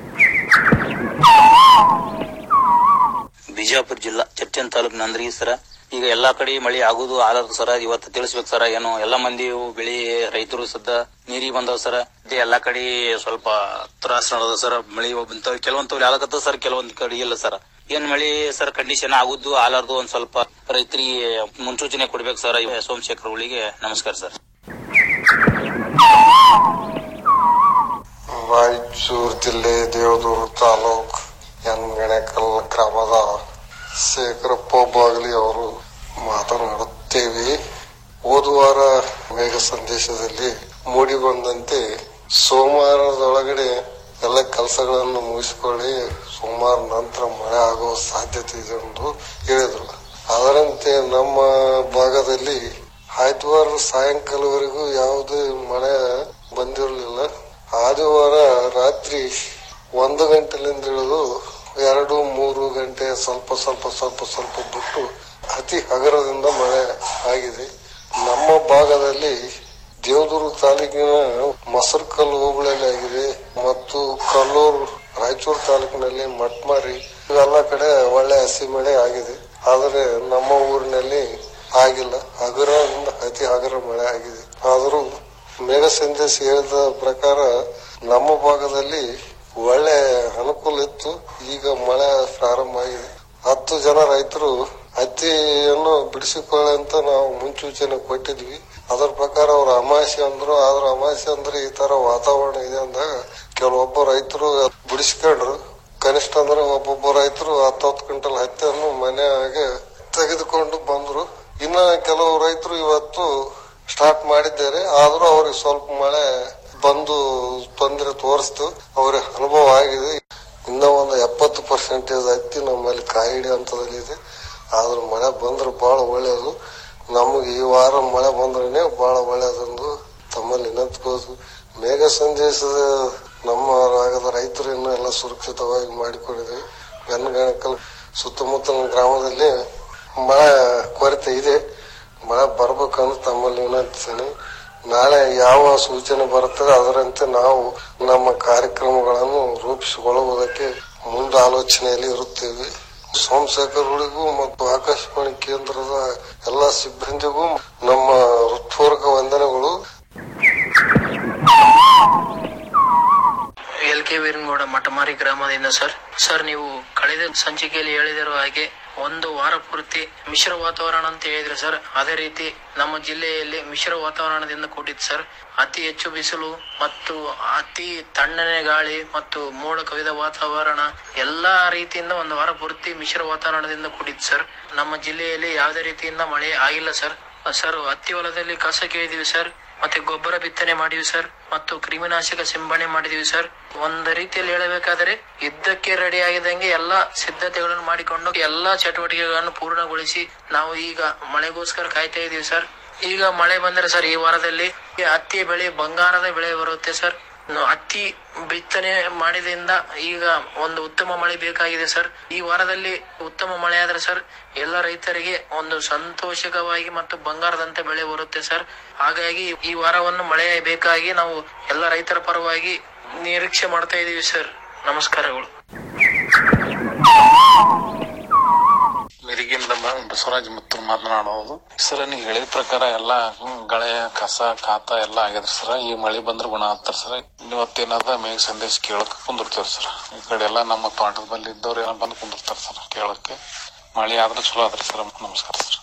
ಬಿಜಾಪುರ ಜಿಲ್ಲಾ ಚರ್ಚನ್ ತಾಲೂಕು ನಂದ್ರಿ ಸರ ಈಗ ಎಲ್ಲಾ ಕಡೆ ಮಳಿ ಆಗುದು ಆಲದ ಸರ ಇವತ್ತು ತಿಳಿಸ್ಬೇಕು ಸರ ಏನು ಎಲ್ಲಾ ಮಂದಿ ಬೆಳಿ ರೈತರು ಸದ್ದ ನೀರಿಗೆ ಬಂದವ ಸರ ಇದೆ ಎಲ್ಲಾ ಕಡೆ ಸ್ವಲ್ಪ ತ್ರಾಸ ನಡೆದ ಸರ್ ಮಳಿ ಬಂತ ಕೆಲವೊಂದ್ ತೋಲಿ ಆಲಕತ್ತ ಸರ್ ಕೆಲವೊಂದ್ ಕಡೆ ಇಲ್ಲ ಸರ್ ಏನ್ ಮಳಿ ಸರ್ ಕಂಡೀಷನ್ ಆಗುದು ಆಲಾರ್ದು ಒಂದ್ ಸ್ವಲ್ಪ ರೈತರಿಗೆ ಮುನ್ಸೂಚನೆ ಕೊಡ್ಬೇಕು ಸರ್ ಸೋಮಶೇಖರ್ ಉಳಿಗೆ ನಮಸ್ಕಾರ ಸರ್ ರಾಯಚೂರು ಜಿಲ್ಲೆ ದೇವದೂರು ತಾಲೂಕ್ ಯನ್ಗಣಕಲ್ ಗ್ರಾಮದ ಶೇಖರಪ್ಪ ಬಾಗ್ಲಿ ಅವರು ಮಾತನಾಡುತ್ತೇವೆ ಹೋದ ವಾರ ಮೇಘ ಸಂದೇಶದಲ್ಲಿ ಮೂಡಿ ಬಂದಂತೆ ಸೋಮವಾರದೊಳಗಡೆ ಎಲ್ಲ ಕೆಲಸಗಳನ್ನು ಮುಗಿಸಿಕೊಳ್ಳಿ ಸೋಮವಾರ ನಂತರ ಮಳೆ ಆಗುವ ಸಾಧ್ಯತೆ ಇದೆ ಎಂದು ಹೇಳಿದರು ಅದರಂತೆ ನಮ್ಮ ಭಾಗದಲ್ಲಿ ಆದಿವಾರ ಸಾಯಂಕಾಲವರೆಗೂ ಯಾವುದೇ ಮಳೆ ಬಂದಿರಲಿಲ್ಲ ಆದಿವಾರ ರಾತ್ರಿ ಒಂದು ಗಂಟೆಲಿಂದ ಹಿಡಿದು ಎರಡು ಮೂರು ಗಂಟೆ ಸ್ವಲ್ಪ ಸ್ವಲ್ಪ ಸ್ವಲ್ಪ ಸ್ವಲ್ಪ ಬಿಟ್ಟು ಅತಿ ಹಗರದಿಂದ ಮಳೆ ಆಗಿದೆ ನಮ್ಮ ಭಾಗದಲ್ಲಿ ದೇವದುರ್ಗ ತಾಲೂಕಿನ ಮಸರ್ಕಲ್ ಹೋಬಳಿಯಲ್ಲಿ ಆಗಿದೆ ಮತ್ತು ಕಲ್ಲೂರು ರಾಯಚೂರು ತಾಲೂಕಿನಲ್ಲಿ ಮಟ್ಮಾರಿ ಇವೆಲ್ಲ ಕಡೆ ಒಳ್ಳೆ ಹಸಿ ಮಳೆ ಆಗಿದೆ ಆದರೆ ನಮ್ಮ ಊರಿನಲ್ಲಿ ಆಗಿಲ್ಲ ಹಗುರದಿಂದ ಅತಿ ಹಗುರ ಮಳೆ ಆಗಿದೆ ಆದರೂ ಮೇಘ ಸಂದೇಶ ಹೇಳಿದ ಪ್ರಕಾರ ನಮ್ಮ ಭಾಗದಲ್ಲಿ ಒಳ್ಳೆ ಅನುಕೂಲ ಇತ್ತು ಈಗ ಮಳೆ ಪ್ರಾರಂಭ ಆಗಿದೆ ಹತ್ತು ಜನ ರೈತರು ಹತ್ತಿಯನ್ನು ಬಿಡಿಸಿಕೊಳ್ಳಿ ಅಂತ ನಾವು ಮುನ್ಸೂಚನೆ ಕೊಟ್ಟಿದ್ವಿ ಅದರ ಪ್ರಕಾರ ಅವ್ರ ಅಮಾವಾಸ್ಯೆ ಅಂದ್ರು ಆದ್ರ ಅಮಾವಾಸ್ಯೆ ಅಂದ್ರೆ ಈ ತರ ವಾತಾವರಣ ಇದೆ ಅಂದಾಗ ಕೆಲವೊಬ್ಬ ರೈತರು ಬಿಡಿಸ್ಕೊಂಡ್ರು ಕನಿಷ್ಠ ಅಂದ್ರೆ ಒಬ್ಬೊಬ್ಬ ರೈತರು ಹತ್ತತ್ತು ಕ್ವಿಂಟಲ್ ಹತ್ತಿಯನ್ನು ಮನೆಯಾಗೆ ತೆಗೆದುಕೊಂಡು ಬಂದ್ರು ಇನ್ನ ಕೆಲವು ರೈತರು ಇವತ್ತು ಸ್ಟಾರ್ಟ್ ಮಾಡಿದ್ದಾರೆ ಆದ್ರೂ ಅವ್ರಿಗೆ ಸ್ವಲ್ಪ ಮಳೆ ಬಂದು ತೊಂದರೆ ತೋರಿಸ್ತು ಅವ್ರಿಗೆ ಅನುಭವ ಆಗಿದೆ ಇನ್ನ ಒಂದು ಎಪ್ಪತ್ತು ಪರ್ಸೆಂಟೇಜ್ ಹತ್ತಿ ನಮ್ಮಲ್ಲಿ ಕಾಯಿ ಹಿಡಿ ಹಂತದಲ್ಲಿದೆ ಆದ್ರೂ ಮಳೆ ಬಂದ್ರೆ ಬಹಳ ಒಳ್ಳೆಯದು ನಮಗೆ ಈ ವಾರ ಮಳೆ ಬಂದ್ರೆ ಬಹಳ ಒಳ್ಳೆಯದೊಂದು ತಮ್ಮಲ್ಲಿ ನೆನಪುವುದು ಮೇಘ ಸಂದೇಶದ ನಮ್ಮ ರಾಗದ ರೈತರು ಇನ್ನೂ ಎಲ್ಲ ಸುರಕ್ಷಿತವಾಗಿ ಮಾಡಿಕೊಂಡಿದ್ದೀವಿ ಬೆನ್ನಗಣಕಲ್ ಸುತ್ತಮುತ್ತಲಿನ ಗ್ರಾಮದಲ್ಲಿ ಮಳೆ ಕೊರತೆ ಇದೆ ಮಳೆ ಬರ್ಬೇಕಂದ್ರೆ ತಮ್ಮಲ್ಲಿ ವಿನಂತಿಸ್ತೇನೆ ನಾಳೆ ಯಾವ ಸೂಚನೆ ಬರುತ್ತದೆ ಅದರಂತೆ ನಾವು ನಮ್ಮ ಕಾರ್ಯಕ್ರಮಗಳನ್ನು ರೂಪಿಸಿಕೊಳ್ಳುವುದಕ್ಕೆ ಮುಂದೆ ಆಲೋಚನೆಯಲ್ಲಿ ಇರುತ್ತೇವೆ ಸೋಮಶೇಖರ್ಗಳಿಗೂ ಮತ್ತು ಆಕಾಶವಾಣಿ ಕೇಂದ್ರದ ಎಲ್ಲಾ ಸಿಬ್ಬಂದಿಗೂ ನಮ್ಮ ಹೃತ್ಪೂರ್ವಕ ವಂದನೆಗಳು ಎಲ್ ಕೆ ವೀರನಗೌಡ ಮಠಮಾರಿ ಗ್ರಾಮದಿಂದ ಸರ್ ಸರ್ ನೀವು ಕಳೆದ ಸಂಚಿಕೆಯಲ್ಲಿ ಹೇಳಿದಿರುವ ಹಾಗೆ ಒಂದು ವಾರ ಪೂರ್ತಿ ಮಿಶ್ರ ವಾತಾವರಣ ಅಂತ ಹೇಳಿದ್ರೆ ಸರ್ ಅದೇ ರೀತಿ ನಮ್ಮ ಜಿಲ್ಲೆಯಲ್ಲಿ ಮಿಶ್ರ ವಾತಾವರಣದಿಂದ ಕೂಡಿತ್ತು ಸರ್ ಅತಿ ಹೆಚ್ಚು ಬಿಸಿಲು ಮತ್ತು ಅತಿ ತಣ್ಣನೆ ಗಾಳಿ ಮತ್ತು ಮೋಡ ಕವಿದ ವಾತಾವರಣ ಎಲ್ಲಾ ರೀತಿಯಿಂದ ಒಂದು ವಾರ ಪೂರ್ತಿ ಮಿಶ್ರ ವಾತಾವರಣದಿಂದ ಕೂಡಿತ್ತು ಸರ್ ನಮ್ಮ ಜಿಲ್ಲೆಯಲ್ಲಿ ಯಾವುದೇ ರೀತಿಯಿಂದ ಮಳೆ ಆಗಿಲ್ಲ ಸರ್ ಸರ್ ಹತ್ತಿ ಹೊಲದಲ್ಲಿ ಕಸ ಕೇಳಿದೀವಿ ಸರ್ ಮತ್ತೆ ಗೊಬ್ಬರ ಬಿತ್ತನೆ ಮಾಡಿವಿ ಸರ್ ಮತ್ತು ಕ್ರಿಮಿನಾಶಕ ಸಿಂಪಡಣೆ ಮಾಡಿದೀವಿ ಸರ್ ಒಂದು ರೀತಿಯಲ್ಲಿ ಹೇಳಬೇಕಾದರೆ ಯುದ್ಧಕ್ಕೆ ರೆಡಿ ಆಗಿದಂಗೆ ಎಲ್ಲಾ ಸಿದ್ಧತೆಗಳನ್ನು ಮಾಡಿಕೊಂಡು ಎಲ್ಲಾ ಚಟುವಟಿಕೆಗಳನ್ನು ಪೂರ್ಣಗೊಳಿಸಿ ನಾವು ಈಗ ಮಳೆಗೋಸ್ಕರ ಕಾಯ್ತಾ ಇದೀವಿ ಸರ್ ಈಗ ಮಳೆ ಬಂದ್ರೆ ಸರ್ ಈ ವಾರದಲ್ಲಿ ಈ ಹತ್ತಿ ಬೆಳೆ ಬಂಗಾರದ ಬೆಳೆ ಬರುತ್ತೆ ಸರ್ ನ- ಹತ್ತಿ ಬಿತ್ತನೆ ಮಾಡಿದಿಂದ ಈಗ ಒಂದು ಉತ್ತಮ ಮಳೆ ಬೇಕಾಗಿದೆ ಸರ್ ಈ ವಾರದಲ್ಲಿ ಉತ್ತಮ ಮಳೆ ಆದ್ರೆ ಸರ್ ಎಲ್ಲ ರೈತರಿಗೆ ಒಂದು ಸಂತೋಷಕವಾಗಿ ಮತ್ತು ಬಂಗಾರದಂತೆ ಬೆಳೆ ಬರುತ್ತೆ ಸರ್ ಹಾಗಾಗಿ ಈ ವಾರವನ್ನು ಮಳೆ ಬೇಕಾಗಿ ನಾವು ಎಲ್ಲ ರೈತರ ಪರವಾಗಿ ನಿರೀಕ್ಷೆ ಮಾಡ್ತಾ ಇದೀವಿ ಸರ್ ನಮಸ್ಕಾರಗಳು ಮಿರಿಗಿಂದ ಬ- ಬಸವರಾಜ್ ಮತ್ತು ಮಾತನಾಡೋದು ಸರ್ ನೀವು ಹೇಳಿದ ಪ್ರಕಾರ ಎಲ್ಲಾ ಹ್ಮ್, ಗಳೆ ಕಸ ಖಾತ ಎಲ್ಲ ಆಗ್ಯದ ಸರ್ ಈ ಮಳೆ ಬಂದ್ರೆ ಗುಣ ಆಗ್ತಾರ ಸರ್ ಇವತ್ತೇನಾದ ಮೇಘ ಸಂದೇಶ ಕೇಳಕ್ ಕುಂದಿರ್ತೇವೆ ಸರ್ ಈ ಕಡೆ ಎಲ್ಲ ನಮ್ಮ ತೋಟದ ಬಲ್ಲಿ ಇದ್ದವ್ರು ಏನೋ ಬಂದು ಕುಂದಿರ್ತಾರ ಸರ್ ಕೇಳಕ್ಕೆ ಮಳೆ ಆದ್ರೆ ಚಲೋ ಆದ್ರಿ ಸರ್ ನಮಸ್ಕಾರ ಸರ್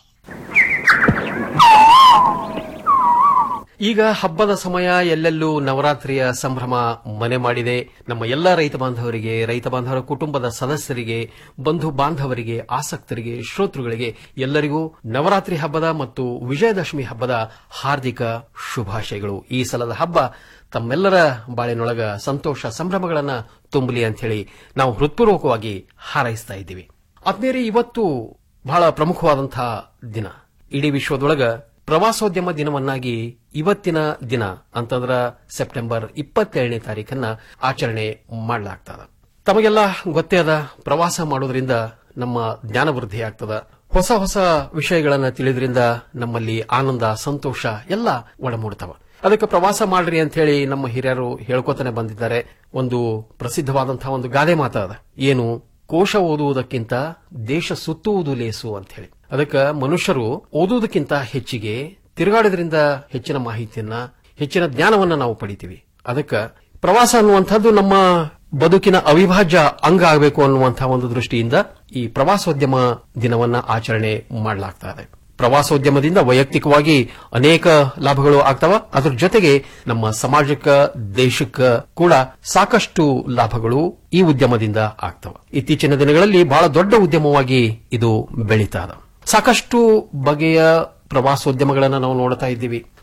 ಈಗ ಹಬ್ಬದ ಸಮಯ ಎಲ್ಲೆಲ್ಲೂ ನವರಾತ್ರಿಯ ಸಂಭ್ರಮ ಮನೆ ಮಾಡಿದೆ ನಮ್ಮ ಎಲ್ಲ ರೈತ ಬಾಂಧವರಿಗೆ ರೈತ ಬಾಂಧವರ ಕುಟುಂಬದ ಸದಸ್ಯರಿಗೆ ಬಂಧು ಬಾಂಧವರಿಗೆ ಆಸಕ್ತರಿಗೆ ಶ್ರೋತೃಗಳಿಗೆ ಎಲ್ಲರಿಗೂ ನವರಾತ್ರಿ ಹಬ್ಬದ ಮತ್ತು ವಿಜಯದಶಮಿ ಹಬ್ಬದ ಹಾರ್ದಿಕ ಶುಭಾಶಯಗಳು ಈ ಸಲದ ಹಬ್ಬ ತಮ್ಮೆಲ್ಲರ ಬಾಳಿನೊಳಗ ಸಂತೋಷ ಸಂಭ್ರಮಗಳನ್ನ ತುಂಬಲಿ ಅಂತ ಹೇಳಿ ನಾವು ಹೃತ್ಪೂರ್ವಕವಾಗಿ ಹಾರೈಸ್ತಾ ಇದ್ದೀವಿ ಆದ್ಮೇಲೆ ಇವತ್ತು ಬಹಳ ಪ್ರಮುಖವಾದಂತಹ ದಿನ ಇಡೀ ವಿಶ್ವದೊಳಗ ಪ್ರವಾಸೋದ್ಯಮ ದಿನವನ್ನಾಗಿ ಇವತ್ತಿನ ದಿನ ಅಂತಂದ್ರ ಸೆಪ್ಟೆಂಬರ್ ಇಪ್ಪತ್ತೇಳನೇ ತಾರೀಕನ್ನ ಆಚರಣೆ ಮಾಡಲಾಗ್ತದ ತಮಗೆಲ್ಲ ಗೊತ್ತೇ ಅದ ಪ್ರವಾಸ ಮಾಡೋದ್ರಿಂದ ನಮ್ಮ ಜ್ಞಾನ ವೃದ್ಧಿ ಆಗ್ತದ ಹೊಸ ಹೊಸ ವಿಷಯಗಳನ್ನ ತಿಳಿದ್ರಿಂದ ನಮ್ಮಲ್ಲಿ ಆನಂದ ಸಂತೋಷ ಎಲ್ಲ ಒಡಮೂಡ್ತವ ಅದಕ್ಕೆ ಪ್ರವಾಸ ಮಾಡ್ರಿ ಅಂತ ಹೇಳಿ ನಮ್ಮ ಹಿರಿಯರು ಹೇಳ್ಕೊತಾನೆ ಬಂದಿದ್ದಾರೆ ಒಂದು ಪ್ರಸಿದ್ಧವಾದಂತಹ ಒಂದು ಗಾದೆ ಮಾತಾದ ಏನು ಕೋಶ ಓದುವುದಕ್ಕಿಂತ ದೇಶ ಸುತ್ತುವುದು ಲೇಸು ಅಂತ ಹೇಳಿ ಅದಕ್ಕೆ ಮನುಷ್ಯರು ಓದುವುದಕ್ಕಿಂತ ಹೆಚ್ಚಿಗೆ ತಿರುಗಾಡೋದ್ರಿಂದ ಹೆಚ್ಚಿನ ಮಾಹಿತಿಯನ್ನ ಹೆಚ್ಚಿನ ಜ್ಞಾನವನ್ನ ನಾವು ಪಡಿತೀವಿ ಅದಕ್ಕೆ ಪ್ರವಾಸ ಅನ್ನುವಂಥದ್ದು ನಮ್ಮ ಬದುಕಿನ ಅವಿಭಾಜ್ಯ ಅಂಗ ಆಗಬೇಕು ಅನ್ನುವಂತಹ ಒಂದು ದೃಷ್ಟಿಯಿಂದ ಈ ಪ್ರವಾಸೋದ್ಯಮ ದಿನವನ್ನ ಆಚರಣೆ ಮಾಡಲಾಗ್ತಾ ಇದೆ ಪ್ರವಾಸೋದ್ಯಮದಿಂದ ವೈಯಕ್ತಿಕವಾಗಿ ಅನೇಕ ಲಾಭಗಳು ಆಗ್ತವ ಅದ್ರ ಜೊತೆಗೆ ನಮ್ಮ ಸಮಾಜಕ್ಕೆ ದೇಶಕ್ಕೆ ಕೂಡ ಸಾಕಷ್ಟು ಲಾಭಗಳು ಈ ಉದ್ಯಮದಿಂದ ಆಗ್ತವ ಇತ್ತೀಚಿನ ದಿನಗಳಲ್ಲಿ ಬಹಳ ದೊಡ್ಡ ಉದ್ಯಮವಾಗಿ ಇದು ಬೆಳೀತಾ ಇದೆ ಸಾಕಷ್ಟು ಬಗೆಯ ಪ್ರವಾಸೋದ್ಯಮಗಳನ್ನು ನಾವು ನೋಡ್ತಾ ಇದ್ದೀವಿ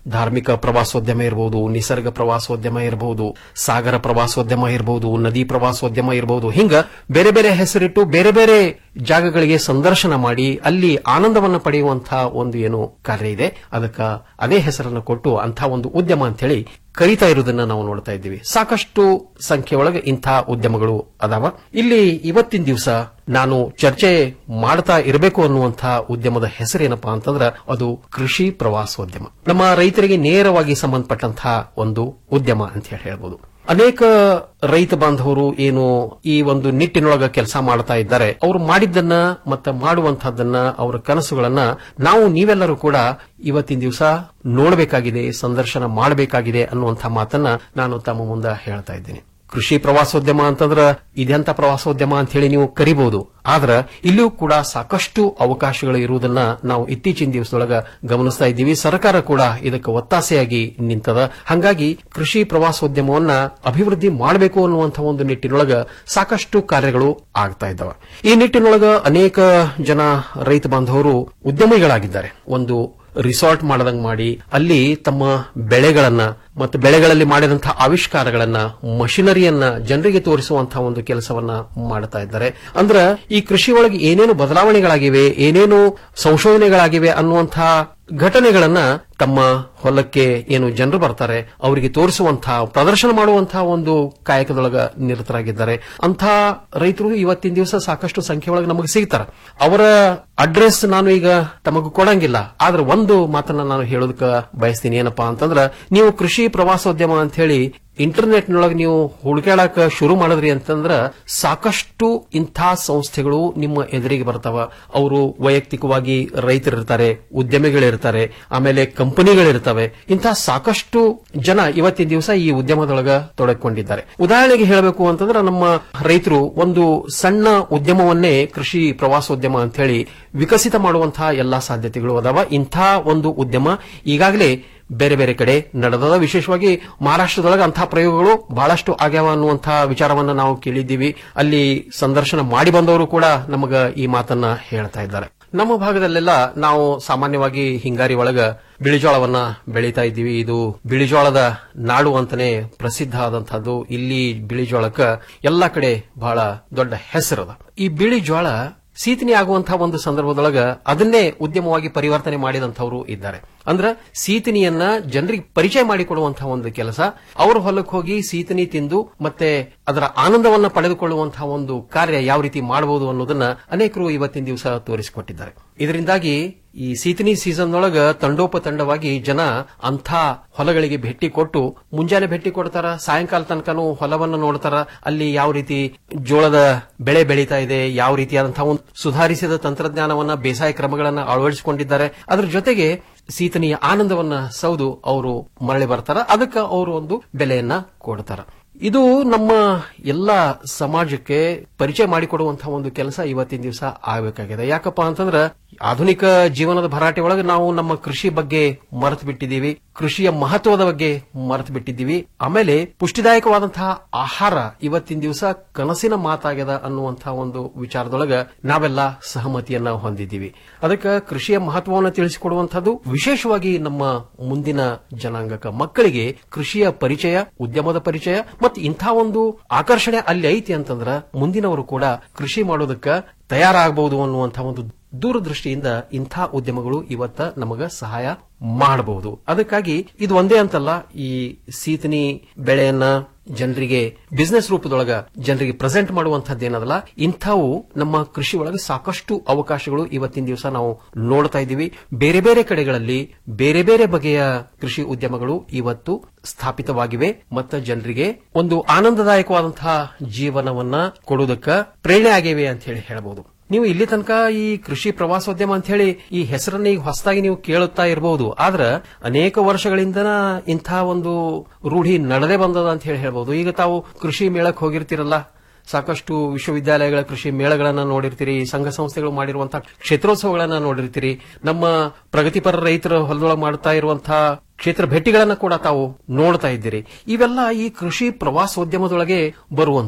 ಧಾರ್ಮಿಕ ಪ್ರವಾಸೋದ್ಯಮ ಇರಬಹುದು ನಿಸರ್ಗ ಪ್ರವಾಸೋದ್ಯಮ ಇರಬಹುದು ಸಾಗರ ಪ್ರವಾಸೋದ್ಯಮ ಇರಬಹುದು ನದಿ ಪ್ರವಾಸೋದ್ಯಮ ಇರಬಹುದು ಹಿಂಗ ಬೇರೆ ಬೇರೆ ಹೆಸರಿಟ್ಟು ಬೇರೆ ಬೇರೆ ಜಾಗಗಳಿಗೆ ಸಂದರ್ಶನ ಮಾಡಿ ಅಲ್ಲಿ ಆನಂದವನ್ನು ಪಡೆಯುವಂತಹ ಒಂದು ಏನು ಕಾರ್ಯ ಇದೆ ಅದಕ್ಕ ಅದೇ ಹೆಸರನ್ನು ಕೊಟ್ಟು ಅಂತಹ ಒಂದು ಉದ್ಯಮ ಅಂತ ಹೇಳಿ ಕರೀತಾ ಇರುವುದನ್ನ ನಾವು ನೋಡ್ತಾ ಇದ್ದೀವಿ ಸಾಕಷ್ಟು ಸಂಖ್ಯೆ ಒಳಗೆ ಇಂತಹ ಉದ್ಯಮಗಳು ಅದಾವ ಇಲ್ಲಿ ಇವತ್ತಿನ ದಿವಸ ನಾನು ಚರ್ಚೆ ಮಾಡ್ತಾ ಇರಬೇಕು ಅನ್ನುವಂತಹ ಉದ್ಯಮದ ಹೆಸರೇನಪ್ಪಾ ಅಂತಂದ್ರ ಅದು ಕೃಷಿ ಪ್ರವಾಸೋದ್ಯಮ ನಮ್ಮ ರೈತರಿಗೆ ನೇರವಾಗಿ ಸಂಬಂಧಪಟ್ಟಂತಹ ಒಂದು ಉದ್ಯಮ ಅಂತ ಹೇಳಿ ಹೇಳ್ಬೋದು ಅನೇಕ ರೈತ ಬಾಂಧವರು ಏನು ಈ ಒಂದು ನಿಟ್ಟಿನೊಳಗ ಕೆಲಸ ಮಾಡ್ತಾ ಇದ್ದಾರೆ ಅವರು ಮಾಡಿದ್ದನ್ನ ಮತ್ತೆ ಮಾಡುವಂತಹದ್ದನ್ನ ಅವರ ಕನಸುಗಳನ್ನ ನಾವು ನೀವೆಲ್ಲರೂ ಕೂಡ ಇವತ್ತಿನ ದಿವಸ ನೋಡಬೇಕಾಗಿದೆ ಸಂದರ್ಶನ ಮಾಡಬೇಕಾಗಿದೆ ಅನ್ನುವಂಥ ಮಾತನ್ನ ನಾನು ತಮ್ಮ ಮುಂದೆ ಹೇಳ್ತಾ ಇದ್ದೀನಿ ಕೃಷಿ ಪ್ರವಾಸೋದ್ಯಮ ಅಂತಂದ್ರ ಇದೆಂತ ಪ್ರವಾಸೋದ್ಯಮ ಅಂತ ಹೇಳಿ ನೀವು ಕರಿಬಹುದು ಆದ್ರ ಇಲ್ಲಿಯೂ ಕೂಡ ಸಾಕಷ್ಟು ಅವಕಾಶಗಳು ಇರುವುದನ್ನ ನಾವು ಇತ್ತೀಚಿನ ದಿವಸದೊಳಗ ಗಮನಿಸ್ತಾ ಇದ್ದೀವಿ ಸರ್ಕಾರ ಕೂಡ ಇದಕ್ಕೆ ಒತ್ತಾಸೆಯಾಗಿ ನಿಂತದ ಹಾಗಾಗಿ ಕೃಷಿ ಪ್ರವಾಸೋದ್ಯಮವನ್ನ ಅಭಿವೃದ್ಧಿ ಮಾಡಬೇಕು ಅನ್ನುವಂಥ ಒಂದು ನಿಟ್ಟಿನೊಳಗ ಸಾಕಷ್ಟು ಕಾರ್ಯಗಳು ಆಗ್ತಾ ಇದ್ದಾವೆ ಈ ನಿಟ್ಟಿನೊಳಗ ಅನೇಕ ಜನ ರೈತ ಬಾಂಧವರು ಉದ್ಯಮಿಗಳಾಗಿದ್ದಾರೆ ಒಂದು ರಿಸಾರ್ಟ್ ಮಾಡದಂಗ್ ಮಾಡಿ ಅಲ್ಲಿ ತಮ್ಮ ಬೆಳೆಗಳನ್ನ ಮತ್ತು ಬೆಳೆಗಳಲ್ಲಿ ಮಾಡಿದಂತಹ ಆವಿಷ್ಕಾರಗಳನ್ನ ಮಷಿನರಿಯನ್ನ ಜನರಿಗೆ ತೋರಿಸುವಂತಹ ಒಂದು ಕೆಲಸವನ್ನ ಮಾಡ್ತಾ ಇದ್ದಾರೆ ಅಂದ್ರ ಈ ಕೃಷಿ ಒಳಗೆ ಏನೇನು ಬದಲಾವಣೆಗಳಾಗಿವೆ ಏನೇನು ಸಂಶೋಧನೆಗಳಾಗಿವೆ ಅನ್ನುವಂತಹ ಘಟನೆಗಳನ್ನ ತಮ್ಮ ಹೊಲಕ್ಕೆ ಏನು ಜನರು ಬರ್ತಾರೆ ಅವರಿಗೆ ತೋರಿಸುವಂತಹ ಪ್ರದರ್ಶನ ಮಾಡುವಂತಹ ಒಂದು ಕಾಯಕದೊಳಗ ನಿರತರಾಗಿದ್ದಾರೆ ಅಂಥ ರೈತರು ಇವತ್ತಿನ ದಿವಸ ಸಾಕಷ್ಟು ಸಂಖ್ಯೆ ಒಳಗೆ ನಮಗೆ ಸಿಗ್ತಾರ ಅವರ ಅಡ್ರೆಸ್ ನಾನು ಈಗ ತಮಗೂ ಕೊಡಂಗಿಲ್ಲ ಆದ್ರೆ ಒಂದು ಮಾತನ್ನ ನಾನು ಹೇಳೋದಕ್ಕೆ ಬಯಸ್ತೀನಿ ಏನಪ್ಪಾ ಅಂತಂದ್ರ ನೀವು ಕೃಷಿ ಪ್ರವಾಸೋದ್ಯಮ ಅಂತ ಹೇಳಿ ಇಂಟರ್ನೆಟ್ನೊಳಗೆ ನೀವು ಹುಡುಕಾಡಕ ಶುರು ಮಾಡಿದ್ರಿ ಅಂತಂದ್ರ ಸಾಕಷ್ಟು ಇಂಥ ಸಂಸ್ಥೆಗಳು ನಿಮ್ಮ ಎದುರಿಗೆ ಬರ್ತಾವ ಅವರು ವೈಯಕ್ತಿಕವಾಗಿ ರೈತರಿರ್ತಾರೆ ಉದ್ಯಮಿಗಳಿರ್ತಾರೆ ಆಮೇಲೆ ಕಂಪನಿಗಳಿರ್ತವೆ ಇಂಥ ಸಾಕಷ್ಟು ಜನ ಇವತ್ತಿನ ದಿವಸ ಈ ಉದ್ಯಮದೊಳಗ ತೊಡಗಿಕೊಂಡಿದ್ದಾರೆ ಉದಾಹರಣೆಗೆ ಹೇಳಬೇಕು ಅಂತಂದ್ರೆ ನಮ್ಮ ರೈತರು ಒಂದು ಸಣ್ಣ ಉದ್ಯಮವನ್ನೇ ಕೃಷಿ ಪ್ರವಾಸೋದ್ಯಮ ಅಂತ ಹೇಳಿ ವಿಕಸಿತ ಮಾಡುವಂತಹ ಎಲ್ಲಾ ಸಾಧ್ಯತೆಗಳು ಅದಾವ ಇಂಥ ಒಂದು ಉದ್ಯಮ ಈಗಾಗಲೇ ಬೇರೆ ಬೇರೆ ಕಡೆ ನಡೆದದ ವಿಶೇಷವಾಗಿ ಮಹಾರಾಷ್ಟ್ರದೊಳಗೆ ಅಂತಹ ಪ್ರಯೋಗಗಳು ಬಹಳಷ್ಟು ಆಗ್ಯಾವ ಅನ್ನುವಂತಹ ವಿಚಾರವನ್ನ ನಾವು ಕೇಳಿದ್ದೀವಿ ಅಲ್ಲಿ ಸಂದರ್ಶನ ಮಾಡಿ ಬಂದವರು ಕೂಡ ನಮಗ ಈ ಮಾತನ್ನ ಹೇಳ್ತಾ ಇದ್ದಾರೆ ನಮ್ಮ ಭಾಗದಲ್ಲೆಲ್ಲ ನಾವು ಸಾಮಾನ್ಯವಾಗಿ ಹಿಂಗಾರಿ ಒಳಗ ಬಿಳಿಜೋಳವನ್ನ ಬೆಳೀತಾ ಇದ್ದೀವಿ ಇದು ಬಿಳಿಜೋಳದ ನಾಡು ಅಂತಾನೆ ಪ್ರಸಿದ್ಧ ಆದಂತಹದ್ದು ಇಲ್ಲಿ ಬಿಳಿಜೋಳಕ್ಕ ಎಲ್ಲಾ ಕಡೆ ಬಹಳ ದೊಡ್ಡ ಹೆಸರದ ಈ ಬಿಳಿಜೋಳ ಸೀತನಿ ಆಗುವಂತಹ ಒಂದು ಸಂದರ್ಭದೊಳಗ ಅದನ್ನೇ ಉದ್ಯಮವಾಗಿ ಪರಿವರ್ತನೆ ಮಾಡಿದಂಥವರು ಇದ್ದಾರೆ ಅಂದ್ರ ಸೀತನಿಯನ್ನ ಜನರಿಗೆ ಪರಿಚಯ ಮಾಡಿಕೊಡುವಂತಹ ಒಂದು ಕೆಲಸ ಅವ್ರ ಹೊಲಕ್ಕೆ ಹೋಗಿ ಸೀತನಿ ತಿಂದು ಮತ್ತೆ ಅದರ ಆನಂದವನ್ನ ಪಡೆದುಕೊಳ್ಳುವಂತಹ ಒಂದು ಕಾರ್ಯ ಯಾವ ರೀತಿ ಮಾಡಬಹುದು ಅನ್ನೋದನ್ನ ಅನೇಕರು ಇವತ್ತಿನ ದಿವಸ ತೋರಿಸಿಕೊಟ್ಟಿದ್ದಾರೆ ಇದರಿಂದಾಗಿ ಈ ಸೀತನಿ ಸೀಸನ್ ಒಳಗ ತಂಡೋಪತಂಡವಾಗಿ ಜನ ಅಂಥ ಹೊಲಗಳಿಗೆ ಭೇಟಿ ಕೊಟ್ಟು ಮುಂಜಾನೆ ಭೇಟಿ ಕೊಡ್ತಾರ ಸಾಯಂಕಾಲ ತನಕನೂ ಹೊಲವನ್ನು ನೋಡ್ತಾರ ಅಲ್ಲಿ ಯಾವ ರೀತಿ ಜೋಳದ ಬೆಳೆ ಬೆಳೀತಾ ಇದೆ ಯಾವ ರೀತಿಯಾದಂತಹ ಒಂದು ಸುಧಾರಿಸಿದ ತಂತ್ರಜ್ಞಾನವನ್ನ ಬೇಸಾಯ ಕ್ರಮಗಳನ್ನ ಅಳವಡಿಸಿಕೊಂಡಿದ್ದಾರೆ ಅದರ ಜೊತೆಗೆ ಸೀತನಿಯ ಆನಂದವನ್ನ ಸೌದು ಅವರು ಮರಳಿ ಬರ್ತಾರ ಅದಕ್ಕೆ ಅವರು ಒಂದು ಬೆಲೆಯನ್ನ ಕೊಡ್ತಾರ ಇದು ನಮ್ಮ ಎಲ್ಲ ಸಮಾಜಕ್ಕೆ ಪರಿಚಯ ಮಾಡಿಕೊಡುವಂತಹ ಒಂದು ಕೆಲಸ ಇವತ್ತಿನ ದಿವಸ ಆಗಬೇಕಾಗಿದೆ ಯಾಕಪ್ಪ ಅಂತಂದ್ರ ಆಧುನಿಕ ಜೀವನದ ಭರಾಟೆ ಒಳಗೆ ನಾವು ನಮ್ಮ ಕೃಷಿ ಬಗ್ಗೆ ಮರೆತು ಬಿಟ್ಟಿದ್ದೀವಿ ಕೃಷಿಯ ಮಹತ್ವದ ಬಗ್ಗೆ ಮರೆತು ಬಿಟ್ಟಿದ್ದೀವಿ ಆಮೇಲೆ ಪುಷ್ಟಿದಾಯಕವಾದಂತಹ ಆಹಾರ ಇವತ್ತಿನ ದಿವಸ ಕನಸಿನ ಮಾತಾಗ್ಯದ ಅನ್ನುವಂತಹ ಒಂದು ವಿಚಾರದೊಳಗ ನಾವೆಲ್ಲ ಸಹಮತಿಯನ್ನ ಹೊಂದಿದ್ದೀವಿ ಅದಕ್ಕೆ ಕೃಷಿಯ ಮಹತ್ವವನ್ನು ತಿಳಿಸಿಕೊಡುವಂತಹದ್ದು ವಿಶೇಷವಾಗಿ ನಮ್ಮ ಮುಂದಿನ ಜನಾಂಗಕ ಮಕ್ಕಳಿಗೆ ಕೃಷಿಯ ಪರಿಚಯ ಉದ್ಯಮದ ಪರಿಚಯ ಮತ್ತು ಇಂಥ ಒಂದು ಆಕರ್ಷಣೆ ಅಲ್ಲಿ ಐತಿ ಅಂತಂದ್ರ ಮುಂದಿನವರು ಕೂಡ ಕೃಷಿ ಮಾಡೋದಕ್ಕ ತಯಾರಾಗಬಹುದು ಅನ್ನುವಂತಹ ಒಂದು ದೂರದೃಷ್ಟಿಯಿಂದ ಇಂಥ ಉದ್ಯಮಗಳು ಇವತ್ತ ನಮಗ ಸಹಾಯ ಮಾಡಬಹುದು ಅದಕ್ಕಾಗಿ ಇದು ಒಂದೇ ಅಂತಲ್ಲ ಈ ಸೀತನಿ ಬೆಳೆಯನ್ನ ಜನರಿಗೆ ಬಿಸಿನೆಸ್ ರೂಪದೊಳಗ ಜನರಿಗೆ ಪ್ರೆಸೆಂಟ್ ಮಾಡುವಂತಹದ್ದೇನದಲ್ಲ ಇಂಥವು ನಮ್ಮ ಕೃಷಿ ಒಳಗೆ ಸಾಕಷ್ಟು ಅವಕಾಶಗಳು ಇವತ್ತಿನ ದಿವಸ ನಾವು ನೋಡ್ತಾ ಇದ್ದೀವಿ ಬೇರೆ ಬೇರೆ ಕಡೆಗಳಲ್ಲಿ ಬೇರೆ ಬೇರೆ ಬಗೆಯ ಕೃಷಿ ಉದ್ಯಮಗಳು ಇವತ್ತು ಸ್ಥಾಪಿತವಾಗಿವೆ ಮತ್ತು ಜನರಿಗೆ ಒಂದು ಆನಂದದಾಯಕವಾದಂತಹ ಜೀವನವನ್ನ ಕೊಡುವುದಕ್ಕ ಪ್ರೇರಣೆ ಆಗಿವೆ ಅಂತ ಹೇಳಿ ಹೇಳಬಹುದು ನೀವು ಇಲ್ಲಿ ತನಕ ಈ ಕೃಷಿ ಪ್ರವಾಸೋದ್ಯಮ ಅಂತ ಹೇಳಿ ಈ ಹೆಸರನ್ನ ಈಗ ಹೊಸದಾಗಿ ನೀವು ಕೇಳುತ್ತಾ ಇರಬಹುದು ಆದ್ರ ಅನೇಕ ವರ್ಷಗಳಿಂದ ಇಂಥ ಒಂದು ರೂಢಿ ನಡೆದೇ ಬಂದದ ಅಂತ ಹೇಳಿ ಹೇಳ್ಬಹುದು ಈಗ ತಾವು ಕೃಷಿ ಮೇಳಕ್ಕೆ ಹೋಗಿರ್ತಿರಲ್ಲ ಸಾಕಷ್ಟು ವಿಶ್ವವಿದ್ಯಾಲಯಗಳ ಕೃಷಿ ಮೇಳಗಳನ್ನ ನೋಡಿರ್ತೀರಿ ಸಂಘ ಸಂಸ್ಥೆಗಳು ಮಾಡಿರುವಂತಹ ಕ್ಷೇತ್ರೋತ್ಸವಗಳನ್ನ ನೋಡಿರ್ತೀರಿ ನಮ್ಮ ಪ್ರಗತಿಪರ ರೈತರ ಹೊಲದೊಳಗೆ ಮಾಡ್ತಾ ಇರುವಂತಹ ಕ್ಷೇತ್ರ ಭೇಟಿಗಳನ್ನ ಕೂಡ ತಾವು ನೋಡ್ತಾ ಇದ್ದೀರಿ ಇವೆಲ್ಲ ಈ ಕೃಷಿ ಪ್ರವಾಸೋದ್ಯಮದೊಳಗೆ ಬರುವಂತವು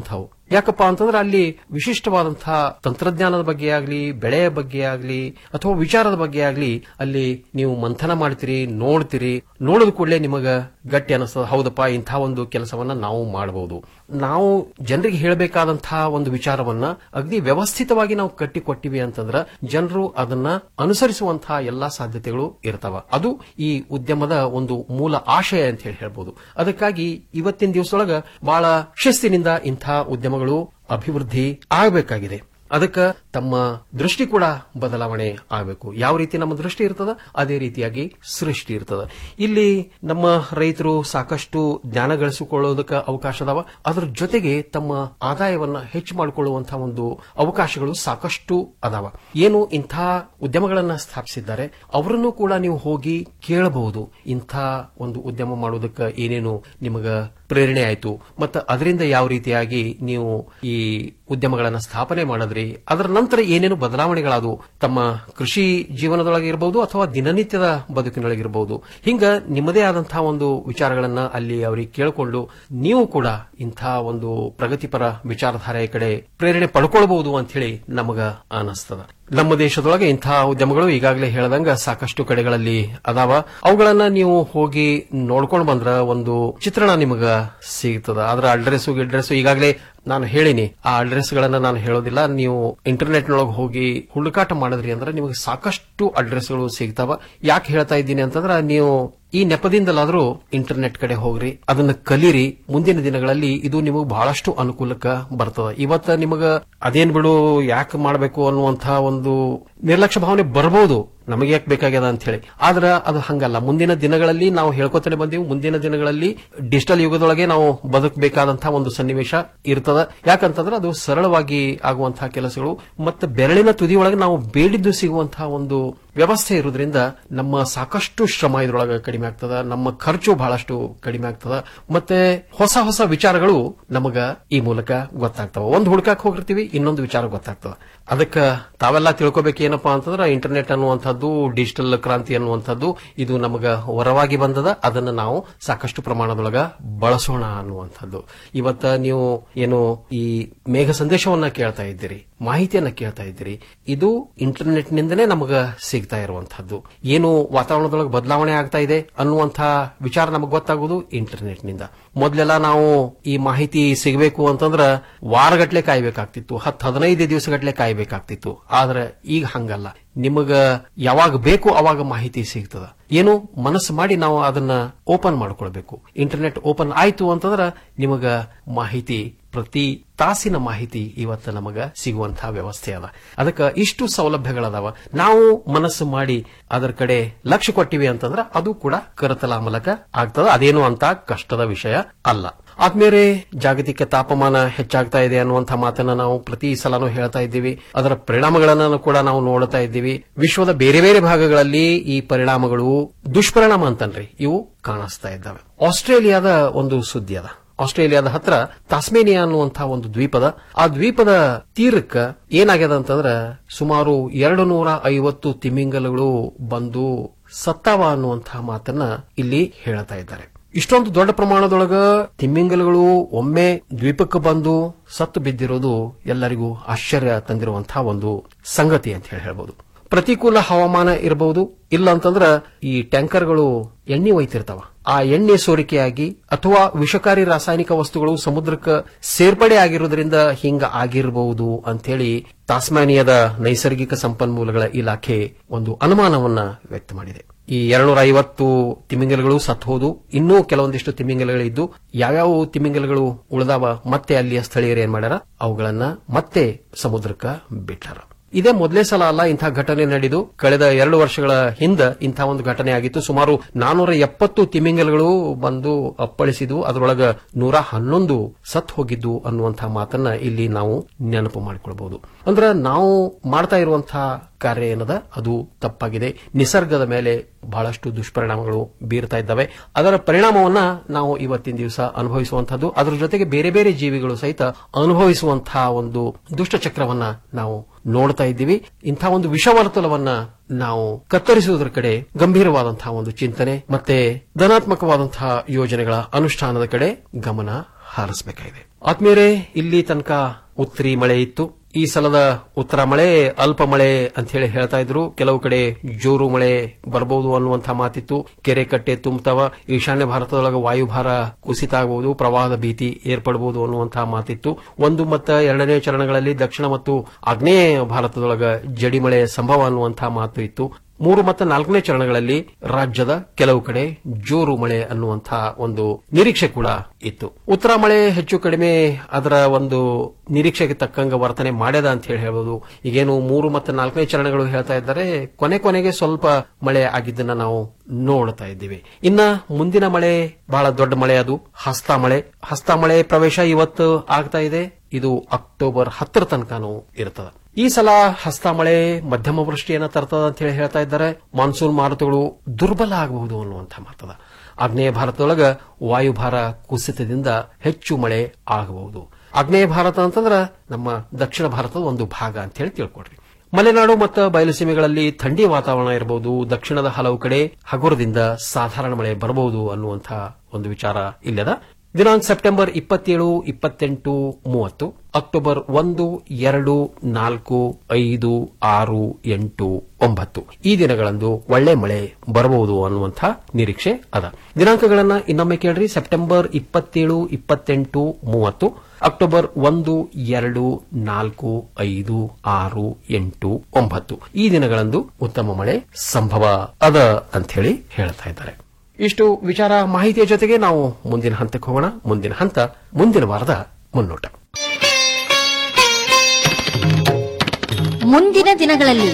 ಯಾಕಪ್ಪ ಅಂತಂದ್ರೆ ಅಲ್ಲಿ ವಿಶಿಷ್ಟವಾದಂತಹ ತಂತ್ರಜ್ಞಾನದ ಬಗ್ಗೆ ಆಗ್ಲಿ ಬೆಳೆಯ ಬಗ್ಗೆ ಆಗ್ಲಿ ಅಥವಾ ವಿಚಾರದ ಬಗ್ಗೆ ಆಗ್ಲಿ ಅಲ್ಲಿ ನೀವು ಮಂಥನ ಮಾಡ್ತೀರಿ ನೋಡ್ತೀರಿ ನೋಡಿದ ಕೂಡಲೇ ನಿಮಗ ಗಟ್ಟಿ ಅನಿಸ್ತದ ಹೌದಪ್ಪ ಇಂಥ ಒಂದು ಕೆಲಸವನ್ನ ನಾವು ಮಾಡಬಹುದು ನಾವು ಜನರಿಗೆ ಹೇಳಬೇಕಾದಂತಹ ಒಂದು ವಿಚಾರವನ್ನ ಅಗ್ದಿ ವ್ಯವಸ್ಥಿತವಾಗಿ ನಾವು ಕಟ್ಟಿ ಕೊಟ್ಟಿವಿ ಅಂತಂದ್ರ ಜನರು ಅದನ್ನ ಅನುಸರಿಸುವಂತಹ ಎಲ್ಲಾ ಸಾಧ್ಯತೆಗಳು ಇರ್ತಾವ ಅದು ಈ ಉದ್ಯಮದ ಒಂದು ಮೂಲ ಆಶಯ ಅಂತ ಹೇಳಿ ಹೇಳ್ಬೋದು ಅದಕ್ಕಾಗಿ ಇವತ್ತಿನ ದಿವಸದೊಳಗ ಬಹಳ ಶಿಸ್ತಿನಿಂದ ಇಂಥ ಉದ್ಯಮಗಳು ಅಭಿವೃದ್ಧಿ ಆಗಬೇಕಾಗಿದೆ ಅದಕ್ಕೆ ತಮ್ಮ ದೃಷ್ಟಿ ಕೂಡ ಬದಲಾವಣೆ ಆಗಬೇಕು ಯಾವ ರೀತಿ ನಮ್ಮ ದೃಷ್ಟಿ ಇರ್ತದ ಅದೇ ರೀತಿಯಾಗಿ ಸೃಷ್ಟಿ ಇರ್ತದ ಇಲ್ಲಿ ನಮ್ಮ ರೈತರು ಸಾಕಷ್ಟು ಜ್ಞಾನ ಗಳಿಸಿಕೊಳ್ಳೋದಕ್ಕೆ ಅವಕಾಶ ಅದಾವ ಅದರ ಜೊತೆಗೆ ತಮ್ಮ ಆದಾಯವನ್ನ ಹೆಚ್ಚು ಮಾಡಿಕೊಳ್ಳುವಂತಹ ಒಂದು ಅವಕಾಶಗಳು ಸಾಕಷ್ಟು ಅದಾವ ಏನು ಇಂಥ ಉದ್ಯಮಗಳನ್ನ ಸ್ಥಾಪಿಸಿದ್ದಾರೆ ಅವರನ್ನು ಕೂಡ ನೀವು ಹೋಗಿ ಕೇಳಬಹುದು ಇಂಥ ಒಂದು ಉದ್ಯಮ ಮಾಡೋದಕ್ಕೆ ಏನೇನು ನಿಮಗ ಪ್ರೇರಣೆ ಆಯಿತು ಮತ್ತು ಅದರಿಂದ ಯಾವ ರೀತಿಯಾಗಿ ನೀವು ಈ ಉದ್ಯಮಗಳನ್ನ ಸ್ಥಾಪನೆ ಮಾಡಿದ್ರಿ ಅದರ ನಂತರ ಏನೇನು ಬದಲಾವಣೆಗಳಾದವು ತಮ್ಮ ಕೃಷಿ ಜೀವನದೊಳಗೆ ಇರಬಹುದು ಅಥವಾ ದಿನನಿತ್ಯದ ಬದುಕಿನೊಳಗಿರಬಹುದು ಹಿಂಗ ನಿಮ್ಮದೇ ಆದಂತಹ ಒಂದು ವಿಚಾರಗಳನ್ನ ಅಲ್ಲಿ ಅವರಿಗೆ ಕೇಳಿಕೊಂಡು ನೀವು ಕೂಡ ಇಂಥ ಒಂದು ಪ್ರಗತಿಪರ ವಿಚಾರಧಾರೆಯ ಕಡೆ ಪ್ರೇರಣೆ ಪಡ್ಕೊಳ್ಬಹುದು ಅಂತ ಹೇಳಿ ನಮಗ ಅನಿಸ್ತದ ನಮ್ಮ ದೇಶದೊಳಗೆ ಇಂತಹ ಉದ್ಯಮಗಳು ಈಗಾಗಲೇ ಹೇಳದಂಗ ಸಾಕಷ್ಟು ಕಡೆಗಳಲ್ಲಿ ಅದಾವ ಅವುಗಳನ್ನ ನೀವು ಹೋಗಿ ನೋಡ್ಕೊಂಡು ಬಂದ್ರ ಒಂದು ಚಿತ್ರಣ ನಿಮಗ ಸಿಗ್ತದ ಅದರ ಅಡ್ರೆಸ್ ಗಿಡ್ರೆಸ್ ಈಗಾಗಲೇ ನಾನು ಹೇಳಿನಿ ಆ ಅಡ್ರೆಸ್ ಗಳನ್ನ ನಾನು ಹೇಳೋದಿಲ್ಲ ನೀವು ಇಂಟರ್ನೆಟ್ ನೊಳಗೆ ಹೋಗಿ ಹುಡುಕಾಟ ಮಾಡಿದ್ರಿ ಅಂದ್ರೆ ನಿಮಗೆ ಸಾಕಷ್ಟು ಅಡ್ರೆಸ್ಗಳು ಸಿಗ್ತಾವ ಯಾಕೆ ಹೇಳ್ತಾ ಇದ್ದೀನಿ ಅಂತಂದ್ರೆ ನೀವು ಈ ನೆಪದಿಂದಲಾದ್ರೂ ಇಂಟರ್ನೆಟ್ ಕಡೆ ಹೋಗ್ರಿ ಅದನ್ನ ಕಲೀರಿ ಮುಂದಿನ ದಿನಗಳಲ್ಲಿ ಇದು ನಿಮಗೆ ಬಹಳಷ್ಟು ಅನುಕೂಲಕ್ಕ ಬರ್ತದ ಇವತ್ತ ನಿಮಗ ಅದೇನ್ ಬಿಡು ಯಾಕೆ ಮಾಡಬೇಕು ಅನ್ನುವಂತಹ ಒಂದು ನಿರ್ಲಕ್ಷ್ಯ ಭಾವನೆ ಬರಬಹುದು ನಮಗೆ ಯಾಕೆ ಬೇಕಾಗ್ಯದ ಅಂತ ಹೇಳಿ ಆದ್ರ ಅದು ಹಂಗಲ್ಲ ಮುಂದಿನ ದಿನಗಳಲ್ಲಿ ನಾವು ಹೇಳ್ಕೊತಾನೆ ಬಂದೀವಿ ಮುಂದಿನ ದಿನಗಳಲ್ಲಿ ಡಿಜಿಟಲ್ ಯುಗದೊಳಗೆ ನಾವು ಬದುಕಬೇಕಾದಂತಹ ಒಂದು ಸನ್ನಿವೇಶ ಇರ್ತದ ಯಾಕಂತಂದ್ರೆ ಅದು ಸರಳವಾಗಿ ಆಗುವಂತಹ ಕೆಲಸಗಳು ಮತ್ತೆ ಬೆರಳಿನ ತುದಿಯೊಳಗೆ ನಾವು ಬೇಡಿದ್ದು ಸಿಗುವಂತಹ ಒಂದು ವ್ಯವಸ್ಥೆ ಇರೋದ್ರಿಂದ ನಮ್ಮ ಸಾಕಷ್ಟು ಶ್ರಮ ಇದ್ರೊಳಗೆ ಕಡಿಮೆ ಆಗ್ತದ ನಮ್ಮ ಖರ್ಚು ಬಹಳಷ್ಟು ಕಡಿಮೆ ಆಗ್ತದ ಮತ್ತೆ ಹೊಸ ಹೊಸ ವಿಚಾರಗಳು ನಮಗ ಈ ಮೂಲಕ ಗೊತ್ತಾಗ್ತವ ಒಂದು ಹುಡುಕಾಕ್ ಹೋಗಿರ್ತೀವಿ ಇನ್ನೊಂದು ವಿಚಾರ ಗೊತ್ತಾಗ್ತದ ಅದಕ್ಕ ತಾವೆಲ್ಲ ತಿಳ್ಕೊಬೇಕು ಏನಪ್ಪಾ ಅಂತಂದ್ರೆ ಇಂಟರ್ನೆಟ್ ಅನ್ನುವಂಥದ್ದು ಡಿಜಿಟಲ್ ಕ್ರಾಂತಿ ಅನ್ನುವಂಥದ್ದು ಇದು ನಮಗ ಹೊರವಾಗಿ ಬಂದದ ಅದನ್ನ ನಾವು ಸಾಕಷ್ಟು ಪ್ರಮಾಣದೊಳಗ ಬಳಸೋಣ ಅನ್ನುವಂಥದ್ದು ಇವತ್ತ ನೀವು ಏನು ಈ ಮೇಘ ಸಂದೇಶವನ್ನ ಕೇಳ್ತಾ ಇದ್ದೀರಿ ಮಾಹಿತಿಯನ್ನ ಕೇಳ್ತಾ ಇದ್ದೀರಿ ಇದು ಇಂಟರ್ನೆಟ್ ನಿಂದನೇ ನಮಗ ಸಿಗ್ತಾ ಇರುವಂತಹದ್ದು ಏನು ವಾತಾವರಣದೊಳಗೆ ಬದಲಾವಣೆ ಆಗ್ತಾ ಇದೆ ಅನ್ನುವಂತಹ ವಿಚಾರ ನಮಗೆ ಗೊತ್ತಾಗೋದು ಇಂಟರ್ನೆಟ್ ನಿಂದ ಮೊದಲೆಲ್ಲ ನಾವು ಈ ಮಾಹಿತಿ ಸಿಗಬೇಕು ಅಂತಂದ್ರ ವಾರಗಟ್ಲೆ ಕಾಯ್ಬೇಕಾಗ್ತಿತ್ತು ಹತ್ತು ಹದಿನೈದು ದಿವಸಗಟ್ಲೆ ಕಾಯ್ಬೇಕಾಗ್ತಿತ್ತು ಆದ್ರೆ ಈಗ ಹಂಗಲ್ಲ ನಿಮಗ ಯಾವಾಗ ಬೇಕು ಅವಾಗ ಮಾಹಿತಿ ಸಿಗ್ತದ ಏನು ಮನಸ್ಸು ಮಾಡಿ ನಾವು ಅದನ್ನ ಓಪನ್ ಮಾಡ್ಕೊಳ್ಬೇಕು ಇಂಟರ್ನೆಟ್ ಓಪನ್ ಆಯ್ತು ಅಂತಂದ್ರ ನಿಮಗ ಮಾಹಿತಿ ಪ್ರತಿ ತಾಸಿನ ಮಾಹಿತಿ ಇವತ್ತು ನಮಗ ಸಿಗುವಂತಹ ವ್ಯವಸ್ಥೆ ಅದ ಅದಕ್ಕೆ ಇಷ್ಟು ಸೌಲಭ್ಯಗಳದಾವ ನಾವು ಮನಸ್ಸು ಮಾಡಿ ಅದರ ಕಡೆ ಲಕ್ಷ್ಯ ಕೊಟ್ಟಿವಿ ಅಂತಂದ್ರ ಅದು ಕೂಡ ಕರತಲ ಮೂಲಕ ಆಗ್ತದ ಅದೇನು ಅಂತ ಕಷ್ಟದ ವಿಷಯ ಅಲ್ಲ ಆದ್ಮೇಲೆ ಜಾಗತಿಕ ತಾಪಮಾನ ಹೆಚ್ಚಾಗ್ತಾ ಇದೆ ಅನ್ನುವಂತಹ ಮಾತನ್ನ ನಾವು ಪ್ರತಿ ಸಲನೂ ಹೇಳ್ತಾ ಇದ್ದೀವಿ ಅದರ ಪರಿಣಾಮಗಳನ್ನ ಕೂಡ ನಾವು ನೋಡ್ತಾ ಇದ್ದೀವಿ ವಿಶ್ವದ ಬೇರೆ ಬೇರೆ ಭಾಗಗಳಲ್ಲಿ ಈ ಪರಿಣಾಮಗಳು ದುಷ್ಪರಿಣಾಮ ಅಂತನ್ರಿ ಇವು ಕಾಣಿಸ್ತಾ ಇದ್ದಾವೆ ಆಸ್ಟ್ರೇಲಿಯಾದ ಒಂದು ಸುದ್ದಿ ಅದ ಆಸ್ಟ್ರೇಲಿಯಾದ ಹತ್ರ ತಾಸ್ಮೇನಿಯಾ ಅನ್ನುವಂತಹ ಒಂದು ದ್ವೀಪದ ಆ ದ್ವೀಪದ ತೀರಕ್ಕ ಏನಾಗ್ಯದ ಅಂತಂದ್ರ ಸುಮಾರು ಎರಡು ನೂರ ಐವತ್ತು ತಿಮಿಂಗಲಗಳು ಬಂದು ಸತ್ತಾವ ಅನ್ನುವಂತಹ ಮಾತನ್ನ ಇಲ್ಲಿ ಹೇಳ್ತಾ ಇದ್ದಾರೆ ಇಷ್ಟೊಂದು ದೊಡ್ಡ ಪ್ರಮಾಣದೊಳಗ ತಿಮ್ಮಿಂಗಲಗಳು ಒಮ್ಮೆ ದ್ವೀಪಕ್ಕೆ ಬಂದು ಸತ್ತು ಬಿದ್ದಿರೋದು ಎಲ್ಲರಿಗೂ ಆಶ್ಚರ್ಯ ತಂದಿರುವಂತಹ ಒಂದು ಸಂಗತಿ ಅಂತ ಹೇಳಿ ಹೇಳ್ಬೋದು ಪ್ರತಿಕೂಲ ಹವಾಮಾನ ಇರಬಹುದು ಇಲ್ಲ ಅಂತಂದ್ರ ಈ ಟ್ಯಾಂಕರ್ಗಳು ಎಣ್ಣೆ ಒಯ್ತಿರ್ತಾವ ಆ ಎಣ್ಣೆ ಸೋರಿಕೆಯಾಗಿ ಅಥವಾ ವಿಷಕಾರಿ ರಾಸಾಯನಿಕ ವಸ್ತುಗಳು ಸಮುದ್ರಕ್ಕೆ ಸೇರ್ಪಡೆ ಆಗಿರೋದ್ರಿಂದ ಹಿಂಗ ಆಗಿರಬಹುದು ಅಂತೇಳಿ ತಾಸ್ಮಾನಿಯಾದ ನೈಸರ್ಗಿಕ ಸಂಪನ್ಮೂಲಗಳ ಇಲಾಖೆ ಒಂದು ಅನುಮಾನವನ್ನ ವ್ಯಕ್ತ ಮಾಡಿದೆ ಈ ಎರಡ್ನೂರ ಐವತ್ತು ತಿಮಿಂಗಲಗಳು ಸತ್ತು ಹೋದು ಇನ್ನೂ ಕೆಲವೊಂದಿಷ್ಟು ತಿಮಿಂಗಲಗಳಿದ್ದು ಯಾವ್ಯಾವ ತಿಮಿಂಗಲಗಳು ಉಳಿದಾವ ಮತ್ತೆ ಅಲ್ಲಿಯ ಸ್ಥಳೀಯರು ಏನ್ ಮಾಡ್ಯಾರ ಅವುಗಳನ್ನ ಮತ್ತೆ ಸಮುದ್ರಕ್ಕ ಬಿಟ್ಟಾರ ಇದೇ ಮೊದಲೇ ಸಲ ಅಲ್ಲ ಇಂಥ ಘಟನೆ ನಡೆದು ಕಳೆದ ಎರಡು ವರ್ಷಗಳ ಹಿಂದ ಇಂಥ ಒಂದು ಘಟನೆ ಆಗಿತ್ತು ಸುಮಾರು ನಾನೂರ ಎಪ್ಪತ್ತು ತಿಮಿಂಗಲಗಳು ಬಂದು ಅಪ್ಪಳಿಸಿದ್ವು ಅದರೊಳಗ ನೂರ ಹನ್ನೊಂದು ಸತ್ ಹೋಗಿದ್ದು ಅನ್ನುವಂತಹ ಮಾತನ್ನ ಇಲ್ಲಿ ನಾವು ನೆನಪು ಮಾಡಿಕೊಳ್ಬಹುದು ಅಂದ್ರ ನಾವು ಮಾಡ್ತಾ ಇರುವಂತಹ ಕಾರ್ಯ ಏನದ ಅದು ತಪ್ಪಾಗಿದೆ ನಿಸರ್ಗದ ಮೇಲೆ ಬಹಳಷ್ಟು ದುಷ್ಪರಿಣಾಮಗಳು ಬೀರ್ತಾ ಇದ್ದಾವೆ ಅದರ ಪರಿಣಾಮವನ್ನ ನಾವು ಇವತ್ತಿನ ದಿವಸ ಅನುಭವಿಸುವಂತಹದ್ದು ಅದರ ಜೊತೆಗೆ ಬೇರೆ ಬೇರೆ ಜೀವಿಗಳು ಸಹಿತ ಅನುಭವಿಸುವಂತಹ ಒಂದು ದುಷ್ಟಚಕ್ರವನ್ನ ನಾವು ನೋಡ್ತಾ ಇದ್ದೀವಿ ಇಂಥ ಒಂದು ವಿಷವರ್ತುಲವನ್ನ ನಾವು ಕತ್ತರಿಸುವುದರ ಕಡೆ ಗಂಭೀರವಾದಂತಹ ಒಂದು ಚಿಂತನೆ ಮತ್ತೆ ಧನಾತ್ಮಕವಾದಂತಹ ಯೋಜನೆಗಳ ಅನುಷ್ಠಾನದ ಕಡೆ ಗಮನ ಹಾರಿಸಬೇಕಾಗಿದೆ ಆತ್ಮೀಯರೇ ಇಲ್ಲಿ ತನಕ ಉತ್ತರಿ ಮಳೆ ಇತ್ತು ಈ ಸಲದ ಉತ್ತರ ಮಳೆ ಅಲ್ಪ ಮಳೆ ಅಂತ ಹೇಳಿ ಹೇಳ್ತಾ ಇದ್ರು ಕೆಲವು ಕಡೆ ಜೋರು ಮಳೆ ಬರಬಹುದು ಅನ್ನುವಂಥ ಮಾತಿತ್ತು ಕೆರೆ ಕಟ್ಟೆ ತುಂಬುತ್ತವ ಈಶಾನ್ಯ ಭಾರತದೊಳಗೆ ವಾಯುಭಾರ ಕುಸಿತ ಆಗಬಹುದು ಪ್ರವಾಹದ ಭೀತಿ ಏರ್ಪಡಬಹುದು ಅನ್ನುವಂತಹ ಮಾತಿತ್ತು ಒಂದು ಮತ್ತು ಎರಡನೇ ಚರಣಗಳಲ್ಲಿ ದಕ್ಷಿಣ ಮತ್ತು ಆಗ್ನೇಯ ಭಾರತದೊಳಗ ಜಡಿಮಳೆ ಸಂಭವ ಅನ್ನುವಂತಹ ಮಾತು ಇತ್ತು ಮೂರು ಮತ್ತು ನಾಲ್ಕನೇ ಚರಣಗಳಲ್ಲಿ ರಾಜ್ಯದ ಕೆಲವು ಕಡೆ ಜೋರು ಮಳೆ ಅನ್ನುವಂತಹ ಒಂದು ನಿರೀಕ್ಷೆ ಕೂಡ ಇತ್ತು ಉತ್ತರ ಮಳೆ ಹೆಚ್ಚು ಕಡಿಮೆ ಅದರ ಒಂದು ನಿರೀಕ್ಷೆಗೆ ತಕ್ಕಂಗ ವರ್ತನೆ ಮಾಡ್ಯದ ಅಂತ ಹೇಳಿ ಹೇಳ್ಬೋದು ಈಗೇನು ಮೂರು ಮತ್ತು ನಾಲ್ಕನೇ ಚರಣಗಳು ಹೇಳ್ತಾ ಇದ್ದಾರೆ ಕೊನೆ ಕೊನೆಗೆ ಸ್ವಲ್ಪ ಮಳೆ ಆಗಿದ್ದನ್ನ ನಾವು ನೋಡ್ತಾ ಇದ್ದೀವಿ ಇನ್ನ ಮುಂದಿನ ಮಳೆ ಬಹಳ ದೊಡ್ಡ ಮಳೆ ಅದು ಹಸ್ತ ಮಳೆ ಹಸ್ತ ಮಳೆ ಪ್ರವೇಶ ಇವತ್ತು ಆಗ್ತಾ ಇದೆ ಇದು ಅಕ್ಟೋಬರ್ ಹತ್ತರ ತನಕನೂ ಇರ್ತದೆ ಈ ಸಲ ಹಸ್ತ ಮಳೆ ಮಧ್ಯಮ ವೃಷ್ಟಿಯನ್ನ ತರ್ತದ ಅಂತ ಹೇಳಿ ಹೇಳ್ತಾ ಇದ್ದಾರೆ ಮಾನ್ಸೂನ್ ಮಾರುತಗಳು ದುರ್ಬಲ ಆಗಬಹುದು ಅನ್ನುವಂಥ ಮಾತದ ಆಗ್ನೇಯ ಭಾರತದೊಳಗ ವಾಯುಭಾರ ಕುಸಿತದಿಂದ ಹೆಚ್ಚು ಮಳೆ ಆಗಬಹುದು ಆಗ್ನೇಯ ಭಾರತ ಅಂತಂದ್ರ ನಮ್ಮ ದಕ್ಷಿಣ ಭಾರತದ ಒಂದು ಭಾಗ ಅಂತ ಹೇಳಿ ತಿಳ್ಕೊಡ್ರಿ ಮಲೆನಾಡು ಮತ್ತು ಬಯಲುಸೀಮೆಗಳಲ್ಲಿ ಥಂಡಿ ವಾತಾವರಣ ಇರಬಹುದು ದಕ್ಷಿಣದ ಹಲವು ಕಡೆ ಹಗುರದಿಂದ ಸಾಧಾರಣ ಮಳೆ ಬರಬಹುದು ಅನ್ನುವಂಥ ಒಂದು ವಿಚಾರ ಇಲ್ಲದ ದಿನಾಂಕ ಸೆಪ್ಟೆಂಬರ್ ಇಪ್ಪತ್ತೇಳು ಇಪ್ಪತ್ತೆಂಟು ಮೂವತ್ತು ಅಕ್ಟೋಬರ್ ಒಂದು ಎರಡು ನಾಲ್ಕು ಐದು ಆರು ಎಂಟು ಒಂಬತ್ತು ಈ ದಿನಗಳಂದು ಒಳ್ಳೆ ಮಳೆ ಬರಬಹುದು ಅನ್ನುವಂಥ ನಿರೀಕ್ಷೆ ಅದ ದಿನಾಂಕಗಳನ್ನ ಇನ್ನೊಮ್ಮೆ ಕೇಳ್ರಿ ಸೆಪ್ಟೆಂಬರ್ ಇಪ್ಪತ್ತೇಳು ಇಪ್ಪತ್ತೆಂಟು ಮೂವತ್ತು ಅಕ್ಟೋಬರ್ ಒಂದು ಎರಡು ನಾಲ್ಕು ಐದು ಆರು ಎಂಟು ಒಂಬತ್ತು ಈ ದಿನಗಳಂದು ಉತ್ತಮ ಮಳೆ ಸಂಭವ ಅದ ಅಂತ ಹೇಳಿ ಹೇಳ್ತಾ ಇದ್ದಾರೆ ಇಷ್ಟು ವಿಚಾರ ಮಾಹಿತಿಯ ಜೊತೆಗೆ ನಾವು ಮುಂದಿನ ಹಂತಕ್ಕೆ ಹೋಗೋಣ ಮುಂದಿನ ಹಂತ ಮುಂದಿನ ವಾರದ ಮುನ್ನೋಟ ಮುಂದಿನ ದಿನಗಳಲ್ಲಿ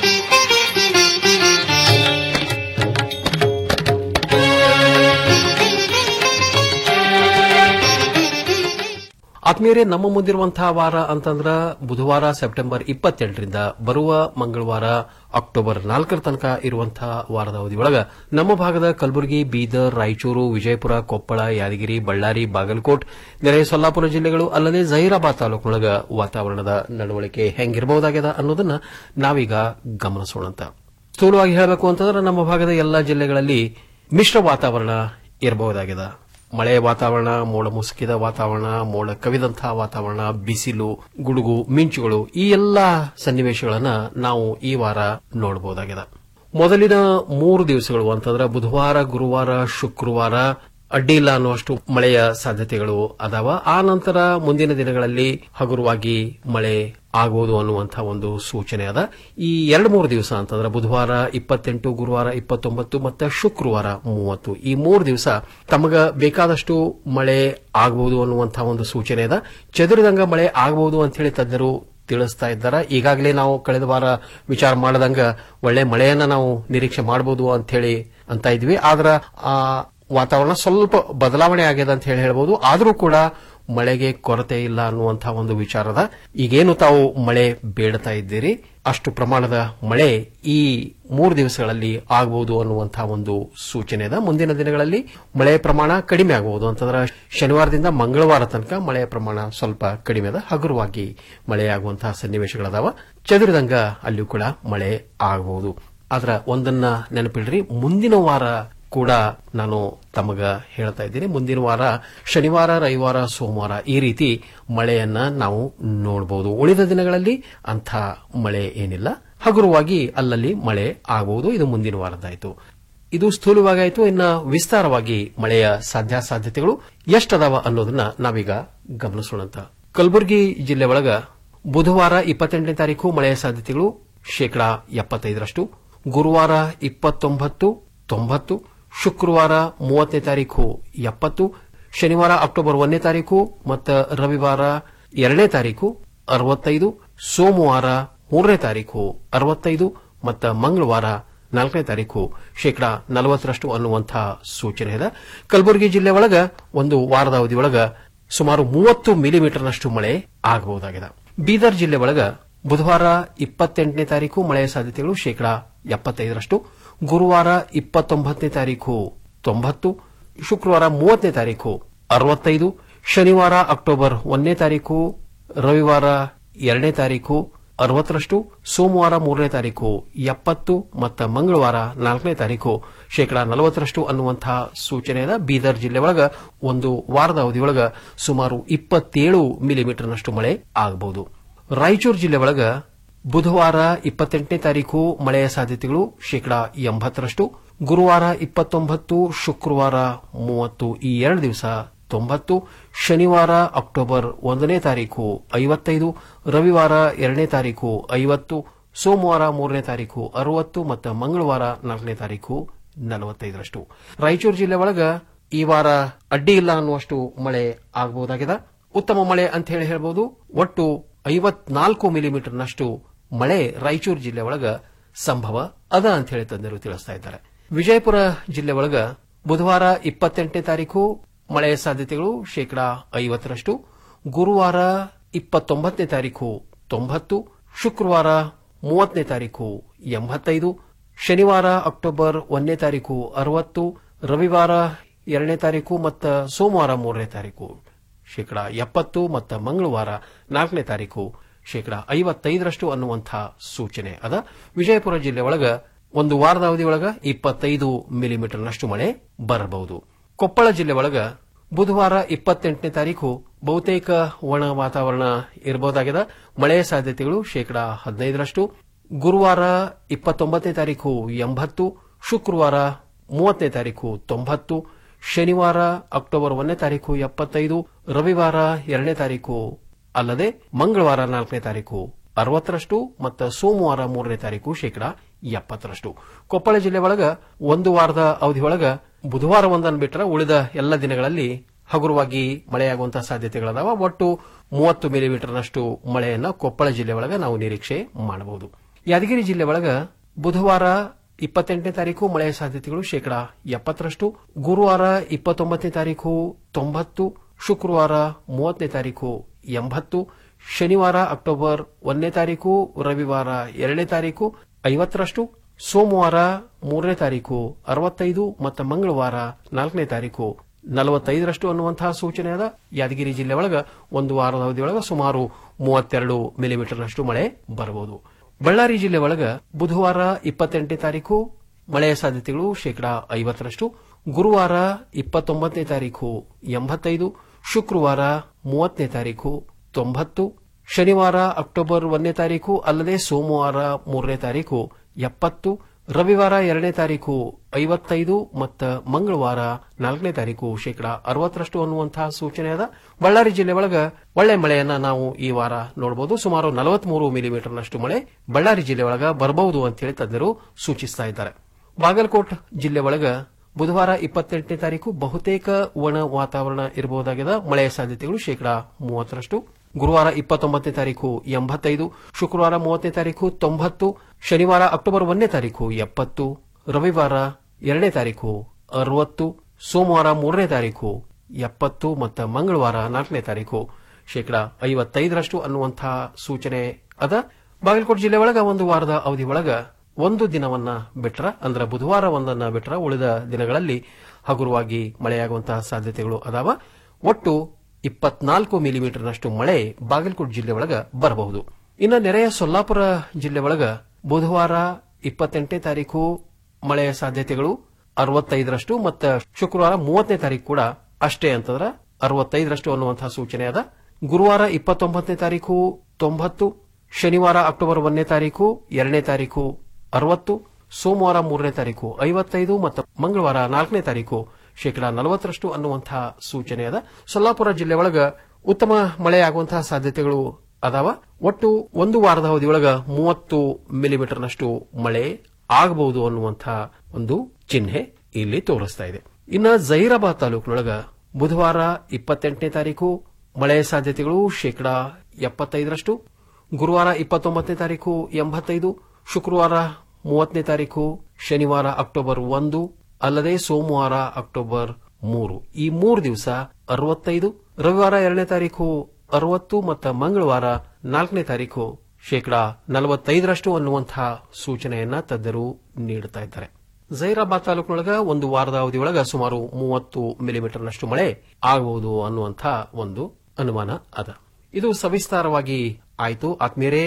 ಆತ್ಮೀಯರೇ ನಮ್ಮ ಮುಂದಿರುವಂತಹ ವಾರ ಅಂತಂದ್ರ ಬುಧವಾರ ಸೆಪ್ಟೆಂಬರ್ ಇಪ್ಪತ್ತೆಂಟರಿಂದ ಬರುವ ಮಂಗಳವಾರ ಅಕ್ಟೋಬರ್ ನಾಲ್ಕರ ತನಕ ಇರುವಂತಹ ವಾರದ ಅವಧಿಯೊಳಗ ನಮ್ಮ ಭಾಗದ ಕಲಬುರಗಿ ಬೀದರ್ ರಾಯಚೂರು ವಿಜಯಪುರ ಕೊಪ್ಪಳ ಯಾದಗಿರಿ ಬಳ್ಳಾರಿ ಬಾಗಲಕೋಟ್ ನೆರೆ ಸೊಲ್ಲಾಪುರ ಜಿಲ್ಲೆಗಳು ಅಲ್ಲದೆ ಜಹೀರಾಬಾದ್ ತಾಲೂಕಿನೊಳಗ ವಾತಾವರಣದ ನಡವಳಿಕೆ ಹೆಂಗಿರಬಹುದಾಗ್ಯದ ಅನ್ನೋದನ್ನ ನಾವೀಗ ಗಮನಿಸೋಣಂತ ಸ್ಥೂಲವಾಗಿ ಹೇಳಬೇಕು ಅಂತಂದ್ರೆ ನಮ್ಮ ಭಾಗದ ಎಲ್ಲಾ ಜಿಲ್ಲೆಗಳಲ್ಲಿ ಮಿಶ್ರ ವಾತಾವರಣ ಇರಬಹುದಾಗಿದೆ ಮಳೆ ವಾತಾವರಣ ಮೋಡ ಮುಸುಕಿದ ವಾತಾವರಣ ಮೋಡ ಕವಿದಂತಹ ವಾತಾವರಣ ಬಿಸಿಲು ಗುಡುಗು ಮಿಂಚುಗಳು ಈ ಎಲ್ಲಾ ಸನ್ನಿವೇಶಗಳನ್ನ ನಾವು ಈ ವಾರ ನೋಡಬಹುದಾಗಿದೆ ಮೊದಲಿನ ಮೂರು ದಿವಸಗಳು ಅಂತಂದ್ರೆ ಬುಧವಾರ ಗುರುವಾರ ಶುಕ್ರವಾರ ಅಡ್ಡಿ ಇಲ್ಲ ಅನ್ನುವಷ್ಟು ಮಳೆಯ ಸಾಧ್ಯತೆಗಳು ಅದಾವ ಆ ನಂತರ ಮುಂದಿನ ದಿನಗಳಲ್ಲಿ ಹಗುರವಾಗಿ ಮಳೆ ಆಗಬಹುದು ಅನ್ನುವಂತಹ ಒಂದು ಸೂಚನೆ ಅದ ಈ ಎರಡು ಮೂರು ದಿವಸ ಅಂತಂದ್ರೆ ಬುಧವಾರ ಇಪ್ಪತ್ತೆಂಟು ಗುರುವಾರ ಇಪ್ಪತ್ತೊಂಬತ್ತು ಮತ್ತು ಶುಕ್ರವಾರ ಮೂವತ್ತು ಈ ಮೂರು ದಿವಸ ತಮಗ ಬೇಕಾದಷ್ಟು ಮಳೆ ಆಗಬಹುದು ಅನ್ನುವಂತಹ ಒಂದು ಸೂಚನೆ ಅದ ಚದುರಿದಂಗ ಮಳೆ ಆಗಬಹುದು ಅಂತ ಹೇಳಿ ತಜ್ಞರು ತಿಳಿಸ್ತಾ ಇದ್ದಾರೆ ಈಗಾಗಲೇ ನಾವು ಕಳೆದ ವಾರ ವಿಚಾರ ಮಾಡದಂಗ ಒಳ್ಳೆ ಮಳೆಯನ್ನ ನಾವು ನಿರೀಕ್ಷೆ ಮಾಡಬಹುದು ಅಂತ ಹೇಳಿ ಅಂತ ಇದ್ವಿ ಆದ್ರ ಆ ವಾತಾವರಣ ಸ್ವಲ್ಪ ಬದಲಾವಣೆ ಆಗಿದೆ ಅಂತ ಹೇಳಿ ಹೇಳ್ಬೋದು ಆದರೂ ಕೂಡ ಮಳೆಗೆ ಕೊರತೆ ಇಲ್ಲ ಅನ್ನುವಂತಹ ಒಂದು ವಿಚಾರದ ಈಗೇನು ತಾವು ಮಳೆ ಬೇಡ್ತಾ ಇದ್ದೀರಿ ಅಷ್ಟು ಪ್ರಮಾಣದ ಮಳೆ ಈ ಮೂರು ದಿವಸಗಳಲ್ಲಿ ಆಗಬಹುದು ಅನ್ನುವಂತಹ ಒಂದು ಸೂಚನೆ ಇದೆ ಮುಂದಿನ ದಿನಗಳಲ್ಲಿ ಮಳೆಯ ಪ್ರಮಾಣ ಕಡಿಮೆ ಆಗಬಹುದು ಅಂತಂದ್ರೆ ಶನಿವಾರದಿಂದ ಮಂಗಳವಾರ ತನಕ ಮಳೆಯ ಪ್ರಮಾಣ ಸ್ವಲ್ಪ ಕಡಿಮೆ ಅದ ಹಗುರವಾಗಿ ಮಳೆಯಾಗುವಂತಹ ಸನ್ನಿವೇಶಗಳದಾವ ಚದುರಿದಂಗ ಅಲ್ಲಿಯೂ ಕೂಡ ಮಳೆ ಆಗಬಹುದು ಆದ್ರ ಒಂದನ್ನ ನೆನಪಿಡ್ರಿ ಮುಂದಿನ ವಾರ ಕೂಡ ನಾನು ತಮಗ ಹೇಳ್ತಾ ಇದ್ದೀನಿ ಮುಂದಿನ ವಾರ ಶನಿವಾರ ರವಿವಾರ ಸೋಮವಾರ ಈ ರೀತಿ ಮಳೆಯನ್ನ ನಾವು ನೋಡಬಹುದು ಉಳಿದ ದಿನಗಳಲ್ಲಿ ಅಂಥ ಮಳೆ ಏನಿಲ್ಲ ಹಗುರವಾಗಿ ಅಲ್ಲಲ್ಲಿ ಮಳೆ ಆಗಬಹುದು ಇದು ಮುಂದಿನ ವಾರದಾಯಿತು ಇದು ಸ್ಥೂಲವಾಗಾಯಿತು ಇನ್ನು ವಿಸ್ತಾರವಾಗಿ ಮಳೆಯ ಸಾಧ್ಯಾಸಾಧ್ಯತೆಗಳು ಎಷ್ಟದಾವ ಅನ್ನೋದನ್ನ ನಾವೀಗ ಗಮನಿಸೋಣಂತ ಕಲಬುರಗಿ ಜಿಲ್ಲೆ ಒಳಗ ಬುಧವಾರ ಇಪ್ಪತ್ತೆಂಟನೇ ತಾರೀಕು ಮಳೆಯ ಸಾಧ್ಯತೆಗಳು ಶೇಕಡಾ ಎಪ್ಪತ್ತೈದರಷ್ಟು ಗುರುವಾರ ಇಪ್ಪತ್ತೊಂಬತ್ತು ತೊಂಬತ್ತು ಶುಕ್ರವಾರ ಮೂವತ್ತನೇ ತಾರೀಕು ಎಪ್ಪತ್ತು ಶನಿವಾರ ಅಕ್ಟೋಬರ್ ಒಂದನೇ ತಾರೀಕು ಮತ್ತು ರವಿವಾರ ಎರಡನೇ ತಾರೀಕು ಅರವತ್ತೈದು ಸೋಮವಾರ ಮೂರನೇ ತಾರೀಕು ಅರವತ್ತೈದು ಮತ್ತು ಮಂಗಳವಾರ ನಾಲ್ಕನೇ ತಾರೀಕು ಶೇಕಡಾ ನಲವತ್ತರಷ್ಟು ಅನ್ನುವಂತಹ ಸೂಚನೆ ಇದೆ ಕಲಬುರಗಿ ಜಿಲ್ಲೆ ಒಳಗ ಒಂದು ವಾರದ ಅವಧಿಯೊಳಗ ಸುಮಾರು ಮೂವತ್ತು ಮಿಲಿಮೀಟರ್ನಷ್ಟು ಮಳೆ ಆಗಬಹುದಾಗಿದೆ ಬೀದರ್ ಜಿಲ್ಲೆ ಒಳಗ ಬುಧವಾರ ಇಪ್ಪತ್ತೆಂಟನೇ ತಾರೀಕು ಮಳೆಯ ಸಾಧ್ಯತೆಗಳು ಶೇಕಡಾ ಎಪ್ಪತ್ತೈದರಷ್ಟು ಗುರುವಾರ ಇಪ್ಪತ್ತೊಂಬತ್ತನೇ ತಾರೀಕು ತೊಂಬತ್ತು ಶುಕ್ರವಾರ ಮೂವತ್ತನೇ ತಾರೀಕು ಅರವತ್ತೈದು ಶನಿವಾರ ಅಕ್ಟೋಬರ್ ಒಂದನೇ ತಾರೀಕು ರವಿವಾರ ಎರಡನೇ ತಾರೀಕು ಅರವತ್ತರಷ್ಟು ಸೋಮವಾರ ಮೂರನೇ ತಾರೀಕು ಎಪ್ಪತ್ತು ಮತ್ತು ಮಂಗಳವಾರ ನಾಲ್ಕನೇ ತಾರೀಕು ಶೇಕಡಾ ನಲವತ್ತರಷ್ಟು ಅನ್ನುವಂತಹ ಸೂಚನೆಯಾದ ಬೀದರ್ ಜಿಲ್ಲೆ ಒಳಗ ಒಂದು ವಾರದ ಅವಧಿಯೊಳಗ ಸುಮಾರು ಇಪ್ಪತ್ತೇಳು ಮಿಲಿಮೀಟರ್ನಷ್ಟು ಮಳೆ ಆಗಬಹುದು ರಾಯಚೂರು ಜಿಲ್ಲೆ ಒಳಗ ಬುಧವಾರ ಇಪ್ಪತ್ತೆಂಟನೇ ತಾರೀಕು ಮಳೆಯ ಸಾಧ್ಯತೆಗಳು ಶೇಕಡಾ ಎಂಬತ್ತರಷ್ಟು ಗುರುವಾರ ಇಪ್ಪತ್ತೊಂಬತ್ತು ಶುಕ್ರವಾರ ಮೂವತ್ತು ಈ ಎರಡು ದಿವಸ ತೊಂಬತ್ತು ಶನಿವಾರ ಅಕ್ಟೋಬರ್ ಒಂದನೇ ತಾರೀಕು ಐವತ್ತೈದು ರವಿವಾರ ಎರಡನೇ ತಾರೀಕು ಐವತ್ತು ಸೋಮವಾರ ಮೂರನೇ ತಾರೀಕು ಅರವತ್ತು ಮತ್ತು ಮಂಗಳವಾರ ನಾಲ್ಕನೇ ತಾರೀಕು ನಲವತ್ತೈದರಷ್ಟು ರಾಯಚೂರು ಜಿಲ್ಲೆ ಒಳಗ ಈ ವಾರ ಅಡ್ಡಿ ಇಲ್ಲ ಅನ್ನುವಷ್ಟು ಮಳೆ ಆಗಬಹುದಾಗಿದೆ ಉತ್ತಮ ಮಳೆ ಅಂತ ಹೇಳಿ ಹೇಳ್ಬೋದು ಒಟ್ಟು ಐವತ್ನಾಲ್ಕು ಮಿಲಿಮೀಟರ್ನಷ್ಟು ಮಳೆ ರಾಯಚೂರು ಜಿಲ್ಲೆ ಒಳಗ ಸಂಭವ ಅದ ಅಂತ ಹೇಳಿ ತಜ್ಞರು ತಿಳಿಸ್ತಾ ಇದ್ದಾರೆ ವಿಜಯಪುರ ಜಿಲ್ಲೆ ಒಳಗ ಬುಧವಾರ ಇಪ್ಪತ್ತೆಂಟನೇ ತಾರೀಕು ಮಳೆಯ ಸಾಧ್ಯತೆಗಳು ಶೇಕಡಾ ಐವತ್ತರಷ್ಟು ಗುರುವಾರ ಇಪ್ಪತ್ತೊಂಬತ್ತನೇ ತಾರೀಕು ತೊಂಬತ್ತು ಶುಕ್ರವಾರ ಮೂವತ್ತನೇ ತಾರೀಕು ಎಂಬತ್ತೈದು ಶನಿವಾರ ಅಕ್ಟೋಬರ್ ಒಂದನೇ ತಾರೀಕು ಅರವತ್ತು ರವಿವಾರ ಎರಡನೇ ತಾರೀಕು ಮತ್ತು ಸೋಮವಾರ ಮೂರನೇ ತಾರೀಕು ಶೇಕಡಾ ಎಪ್ಪತ್ತು ಮತ್ತು ಮಂಗಳವಾರ ನಾಲ್ಕನೇ ತಾರೀಕು ಶೇಕಡಾ ಐವತ್ತೈದರಷ್ಟು ಅನ್ನುವಂಥ ಸೂಚನೆ ಅದ ವಿಜಯಪುರ ಜಿಲ್ಲೆ ಒಳಗ ಒಂದು ವಾರದ ಅವಧಿಯೊಳಗ ಇಪ್ಪತ್ತೈದು ಮಿಲಿಮೀಟರ್ನಷ್ಟು ಮಳೆ ಬರಬಹುದು ಕೊಪ್ಪಳ ಜಿಲ್ಲೆ ಒಳಗ ಬುಧವಾರ ಇಪ್ಪತ್ತೆಂಟನೇ ತಾರೀಕು ಬಹುತೇಕ ಒಣ ವಾತಾವರಣ ಇರಬಹುದಾಗಿದೆ ಮಳೆಯ ಸಾಧ್ಯತೆಗಳು ಶೇಕಡಾ ಹದಿನೈದರಷ್ಟು ಗುರುವಾರ ಇಪ್ಪತ್ತೊಂಬತ್ತನೇ ತಾರೀಕು ಎಂಬತ್ತು ಶುಕ್ರವಾರ ಮೂವತ್ತನೇ ತಾರೀಕು ತೊಂಬತ್ತು ಶನಿವಾರ ಅಕ್ಟೋಬರ್ ಒಂದನೇ ತಾರೀಕು ಎಪ್ಪತ್ತೈದು ರವಿವಾರ ಎರಡನೇ ತಾರೀಕು ಅಲ್ಲದೆ ಮಂಗಳವಾರ ನಾಲ್ಕನೇ ತಾರೀಕು ಅರವತ್ತರಷ್ಟು ಮತ್ತು ಸೋಮವಾರ ಮೂರನೇ ತಾರೀಕು ಶೇಕಡಾ ಎಪ್ಪತ್ತರಷ್ಟು ಕೊಪ್ಪಳ ಜಿಲ್ಲೆ ಒಳಗ ಒಂದು ವಾರದ ಅವಧಿಯೊಳಗ ಬುಧವಾರ ಒಂದನ್ನು ಬಿಟ್ಟರೆ ಉಳಿದ ಎಲ್ಲ ದಿನಗಳಲ್ಲಿ ಹಗುರವಾಗಿ ಮಳೆಯಾಗುವಂತಹ ಸಾಧ್ಯತೆಗಳದಾವ ಒಟ್ಟು ಮೂವತ್ತು ಮಿಲಿಮೀಟರ್ನಷ್ಟು ಮಳೆಯನ್ನ ಕೊಪ್ಪಳ ಜಿಲ್ಲೆ ಒಳಗ ನಾವು ನಿರೀಕ್ಷೆ ಮಾಡಬಹುದು ಯಾದಗಿರಿ ಜಿಲ್ಲೆ ಒಳಗ ಬುಧವಾರ ಇಪ್ಪತ್ತೆಂಟನೇ ತಾರೀಕು ಮಳೆಯ ಸಾಧ್ಯತೆಗಳು ಶೇಕಡಾ ಎಪ್ಪತ್ತರಷ್ಟು ಗುರುವಾರ ಇಪ್ಪತ್ತೊಂಬತ್ತನೇ ತಾರೀಕು ತೊಂಬತ್ತು ಶುಕ್ರವಾರ ಮೂವತ್ತನೇ ತಾರೀಕು ಎಂಬತ್ತು ಶನಿವಾರ ಅಕ್ಟೋಬರ್ ಒಂದನೇ ತಾರೀಕು ರವಿವಾರ ಎರಡನೇ ತಾರೀಕು ಐವತ್ತರಷ್ಟು ಸೋಮವಾರ ಮೂರನೇ ತಾರೀಕು ಅರವತ್ತೈದು ಮತ್ತು ಮಂಗಳವಾರ ನಾಲ್ಕನೇ ತಾರೀಕು ನಲವತ್ತೈದರಷ್ಟು ಅನ್ನುವಂತಹ ಸೂಚನೆ ಅದ ಯಾದಗಿರಿ ಜಿಲ್ಲೆ ಒಳಗ ಒಂದು ವಾರದ ಅವಧಿಯೊಳಗ ಸುಮಾರು ಮೂವತ್ತೆರಡು ಮಿಲಿಮೀಟರ್ನಷ್ಟು ಮಳೆ ಬರಬಹುದು ಬಳ್ಳಾರಿ ಜಿಲ್ಲೆ ಒಳಗ ಬುಧವಾರ ಇಪ್ಪತ್ತೆಂಟನೇ ತಾರೀಕು ಮಳೆಯ ಸಾಧ್ಯತೆಗಳು ಶೇಕಡಾ ಐವತ್ತರಷ್ಟು ಗುರುವಾರ ಇಪ್ಪತ್ತೊಂಬತ್ತನೇ ತಾರೀಕು ಎಂಬತ್ತೈದು ಶುಕ್ರವಾರ ಮೂವತ್ತನೇ ತಾರೀಕು ತೊಂಬತ್ತು ಶನಿವಾರ ಅಕ್ಟೋಬರ್ ಒಂದನೇ ತಾರೀಕು ಅಲ್ಲದೆ ಸೋಮವಾರ ಮೂರನೇ ತಾರೀಕು ಎಪ್ಪತ್ತು ರವಿವಾರ ಎರಡನೇ ತಾರೀಕು ಐವತ್ತೈದು ಮತ್ತು ಮಂಗಳವಾರ ನಾಲ್ಕನೇ ತಾರೀಕು ಶೇಕಡಾ ಅರವತ್ತರಷ್ಟು ಅನ್ನುವಂತಹ ಸೂಚನೆ ಅದ ಬಳ್ಳಾರಿ ಜಿಲ್ಲೆ ಒಳಗ ಒಳ್ಳೆ ಮಳೆಯನ್ನ ನಾವು ಈ ವಾರ ನೋಡಬಹುದು ಸುಮಾರು ನಲವತ್ಮೂರು ಮಿಲಿಮೀಟರ್ನಷ್ಟು ಮಳೆ ಬಳ್ಳಾರಿ ಜಿಲ್ಲೆ ಒಳಗ ಬರಬಹುದು ಅಂತ ಹೇಳಿ ತಜ್ಞರು ಸೂಚಿಸ್ತಾ ಇದ್ದಾರೆ ಬಾಗಲಕೋಟ್ ಜಿಲ್ಲೆ ಒಳಗ ಬುಧವಾರ ಇಪ್ಪತ್ತೆಂಟನೇ ತಾರೀಕು ಬಹುತೇಕ ಒಣ ವಾತಾವರಣ ಇರಬಹುದಾಗಿದೆ ಮಳೆಯ ಸಾಧ್ಯತೆಗಳು ಶೇಕಡಾ ಮೂವತ್ತರಷ್ಟು ಗುರುವಾರ ಇಪ್ಪತ್ತೊಂಬತ್ತನೇ ತಾರೀಕು ಎಂಬತ್ತೈದು ಶುಕ್ರವಾರ ಮೂವತ್ತನೇ ತಾರೀಕು ತೊಂಬತ್ತು ಶನಿವಾರ ಅಕ್ಟೋಬರ್ ಒಂದನೇ ತಾರೀಕು ಎಪ್ಪತ್ತು ರವಿವಾರ ಎರಡನೇ ತಾರೀಕು ಅರವತ್ತು ಸೋಮವಾರ ಮೂರನೇ ತಾರೀಕು ಎಪ್ಪತ್ತು ಮತ್ತು ಮಂಗಳವಾರ ನಾಲ್ಕನೇ ತಾರೀಕು ಶೇಕಡಾ ಐವತ್ತೈದರಷ್ಟು ಅನ್ನುವಂತಹ ಸೂಚನೆ ಅದ ಬಾಗಲಕೋಟೆ ಜಿಲ್ಲೆ ಒಳಗ ಒಂದು ವಾರದ ಅವಧಿ ಒಳಗ ಒಂದು ದಿನವನ್ನ ಬಿಟ್ರ ಅಂದ್ರೆ ಬುಧವಾರ ಒಂದನ್ನ ಬಿಟ್ರ ಉಳಿದ ದಿನಗಳಲ್ಲಿ ಹಗುರವಾಗಿ ಮಳೆಯಾಗುವಂತಹ ಸಾಧ್ಯತೆಗಳು ಅದಾವ ಒಟ್ಟು ಇಪ್ಪತ್ನಾಲ್ಕು ಮಿಲಿಮೀಟರ್ನಷ್ಟು ಮಳೆ ಬಾಗಲಕೋಟೆ ಜಿಲ್ಲೆ ಒಳಗ ಬರಬಹುದು ಇನ್ನು ನೆರೆಯ ಸೊಲ್ಲಾಪುರ ಜಿಲ್ಲೆ ಒಳಗ ಬುಧವಾರ ಇಪ್ಪತ್ತೆಂಟನೇ ತಾರೀಕು ಮಳೆಯ ಸಾಧ್ಯತೆಗಳು ಅರವತ್ತೈದರಷ್ಟು ಮತ್ತು ಶುಕ್ರವಾರ ಮೂವತ್ತನೇ ತಾರೀಕು ಕೂಡ ಅಷ್ಟೇ ಅಂತಂದ್ರ ಅರವತ್ತೈದರಷ್ಟು ಅನ್ನುವಂತಹ ಸೂಚನೆ ಅದ ಗುರುವಾರ ಇಪ್ಪತ್ತೊಂಬತ್ತನೇ ತಾರೀಕು ತೊಂಬತ್ತು ಶನಿವಾರ ಅಕ್ಟೋಬರ್ ಒಂದನೇ ತಾರೀಕು ಎರಡನೇ ತಾರೀಕು ಅರವತ್ತು ಸೋಮವಾರ ಮೂರನೇ ತಾರೀಕು ಐವತ್ತೈದು ಮತ್ತು ಮಂಗಳವಾರ ನಾಲ್ಕನೇ ತಾರೀಕು ಶೇಕಡಾ ನಲವತ್ತರಷ್ಟು ಅನ್ನುವಂತಹ ಸೂಚನೆ ಅದ ಸೊಲ್ಲಾಪುರ ಜಿಲ್ಲೆ ಒಳಗ ಉತ್ತಮ ಮಳೆಯಾಗುವಂತಹ ಸಾಧ್ಯತೆಗಳು ಅದಾವ ಒಟ್ಟು ಒಂದು ವಾರದ ಅವಧಿಯೊಳಗ ಮೂವತ್ತು ಮಿಲಿಮೀಟರ್ನಷ್ಟು ಮಳೆ ಆಗಬಹುದು ಅನ್ನುವಂತಹ ಒಂದು ಚಿಹ್ನೆ ಇಲ್ಲಿ ತೋರಿಸ್ತಾ ಇದೆ ಇನ್ನ ಜಹೀರಾಬಾದ್ ತಾಲೂಕಿನೊಳಗ ಬುಧವಾರ ಇಪ್ಪತ್ತೆಂಟನೇ ತಾರೀಕು ಮಳೆಯ ಸಾಧ್ಯತೆಗಳು ಶೇಕಡಾ ಎಪ್ಪತ್ತೈದರಷ್ಟು ಗುರುವಾರ ಇಪ್ಪತ್ತೊಂಬತ್ತನೇ ತಾರೀಕು ಎಂಬತ್ತೈದು ಶುಕ್ರವಾರ ಮೂವತ್ತನೇ ತಾರೀಕು ಶನಿವಾರ ಅಕ್ಟೋಬರ್ ಒಂದು ಅಲ್ಲದೆ ಸೋಮವಾರ ಅಕ್ಟೋಬರ್ ಮೂರು ಈ ಮೂರು ದಿವಸ ಅರವತ್ತೈದು ರವಿವಾರ ಎರಡನೇ ತಾರೀಕು ಅರವತ್ತು ಮತ್ತು ಮಂಗಳವಾರ ನಾಲ್ಕನೇ ತಾರೀಕು ಶೇಕಡಾ ನಲವತ್ತೈದರಷ್ಟು ಅನ್ನುವಂತಹ ಸೂಚನೆಯನ್ನ ತಜ್ಞರು ನೀಡುತ್ತಾ ಇದ್ದಾರೆ ಜೈರಾಬಾದ್ ತಾಲೂಕಿನೊಳಗ ಒಂದು ವಾರದ ಅವಧಿಯೊಳಗ ಸುಮಾರು ಮೂವತ್ತು ಮಿಲಿಮೀಟರ್ನಷ್ಟು ಮಳೆ ಆಗಬಹುದು ಅನ್ನುವಂಥ ಒಂದು ಅನುಮಾನ ಅದ ಇದು ಸವಿಸ್ತಾರವಾಗಿ ಆಯಿತು ಆತ್ಮೀಯರೇ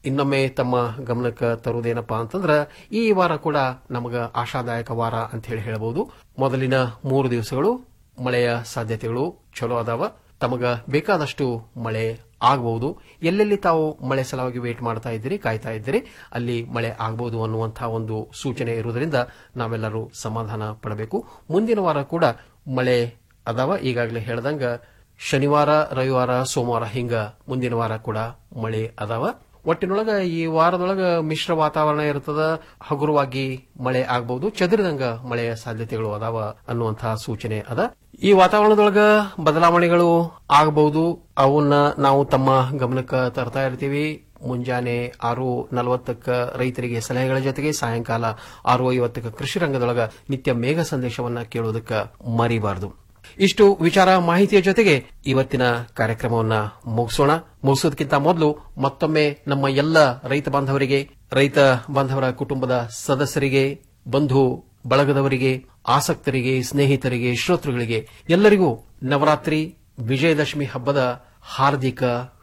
ಇನ್ನೊಮ್ಮೆ ತಮ್ಮ ಗಮನಕ್ಕೆ ತರುವುದೇನಪ್ಪಾ ಅಂತಂದ್ರ ಈ ವಾರ ಕೂಡ ನಮಗ ಆಶಾದಾಯಕ ವಾರ ಅಂತ ಹೇಳಿ ಹೇಳಬಹುದು ಮೊದಲಿನ ಮೂರು ದಿವಸಗಳು ಮಳೆಯ ಸಾಧ್ಯತೆಗಳು ಚಲೋ ಅದಾವ ತಮಗ ಬೇಕಾದಷ್ಟು ಮಳೆ ಆಗಬಹುದು ಎಲ್ಲೆಲ್ಲಿ ತಾವು ಮಳೆ ಸಲುವಾಗಿ ವೇಟ್ ಮಾಡ್ತಾ ಇದ್ದೀರಿ ಕಾಯ್ತಾ ಇದ್ದೀರಿ ಅಲ್ಲಿ ಮಳೆ ಆಗಬಹುದು ಅನ್ನುವಂತಹ ಒಂದು ಸೂಚನೆ ಇರುವುದರಿಂದ ನಾವೆಲ್ಲರೂ ಸಮಾಧಾನ ಪಡಬೇಕು ಮುಂದಿನ ವಾರ ಕೂಡ ಮಳೆ ಅದಾವ ಈಗಾಗಲೇ ಹೇಳ್ದಂಗ ಶನಿವಾರ ರವಿವಾರ ಸೋಮವಾರ ಹಿಂಗ ಮುಂದಿನ ವಾರ ಕೂಡ ಮಳೆ ಅದಾವ ಒಟ್ಟಿನೊಳಗ ಈ ವಾರದೊಳಗ ಮಿಶ್ರ ವಾತಾವರಣ ಇರ್ತದ ಹಗುರವಾಗಿ ಮಳೆ ಆಗಬಹುದು ಚದುರಿದಂಗ ಮಳೆಯ ಸಾಧ್ಯತೆಗಳು ಅದಾವ ಅನ್ನುವಂತಹ ಸೂಚನೆ ಅದ ಈ ವಾತಾವರಣದೊಳಗ ಬದಲಾವಣೆಗಳು ಆಗಬಹುದು ಅವನ್ನ ನಾವು ತಮ್ಮ ಗಮನಕ್ಕೆ ತರ್ತಾ ಇರ್ತೀವಿ ಮುಂಜಾನೆ ಆರು ನಲವತ್ತಕ್ಕ ರೈತರಿಗೆ ಸಲಹೆಗಳ ಜೊತೆಗೆ ಸಾಯಂಕಾಲ ಆರು ಐವತ್ತಕ್ಕ ಕೃಷಿ ರಂಗದೊಳಗ ನಿತ್ಯ ಮೇಘ ಸಂದೇಶವನ್ನ ಕೇಳೋದಕ್ಕ ಮರಿಬಾರದು ಇಷ್ಟು ವಿಚಾರ ಮಾಹಿತಿಯ ಜೊತೆಗೆ ಇವತ್ತಿನ ಕಾರ್ಯಕ್ರಮವನ್ನ ಮುಗಿಸೋಣ ಮುಗಿಸೋದಕ್ಕಿಂತ ಮೊದಲು ಮತ್ತೊಮ್ಮೆ ನಮ್ಮ ಎಲ್ಲ ರೈತ ಬಾಂಧವರಿಗೆ ರೈತ ಬಾಂಧವರ ಕುಟುಂಬದ ಸದಸ್ಯರಿಗೆ ಬಂಧು ಬಳಗದವರಿಗೆ ಆಸಕ್ತರಿಗೆ ಸ್ನೇಹಿತರಿಗೆ ಶ್ರೋತೃಗಳಿಗೆ ಎಲ್ಲರಿಗೂ ನವರಾತ್ರಿ ವಿಜಯದಶಮಿ ಹಬ್ಬದ ಹಾರ್ದಿಕ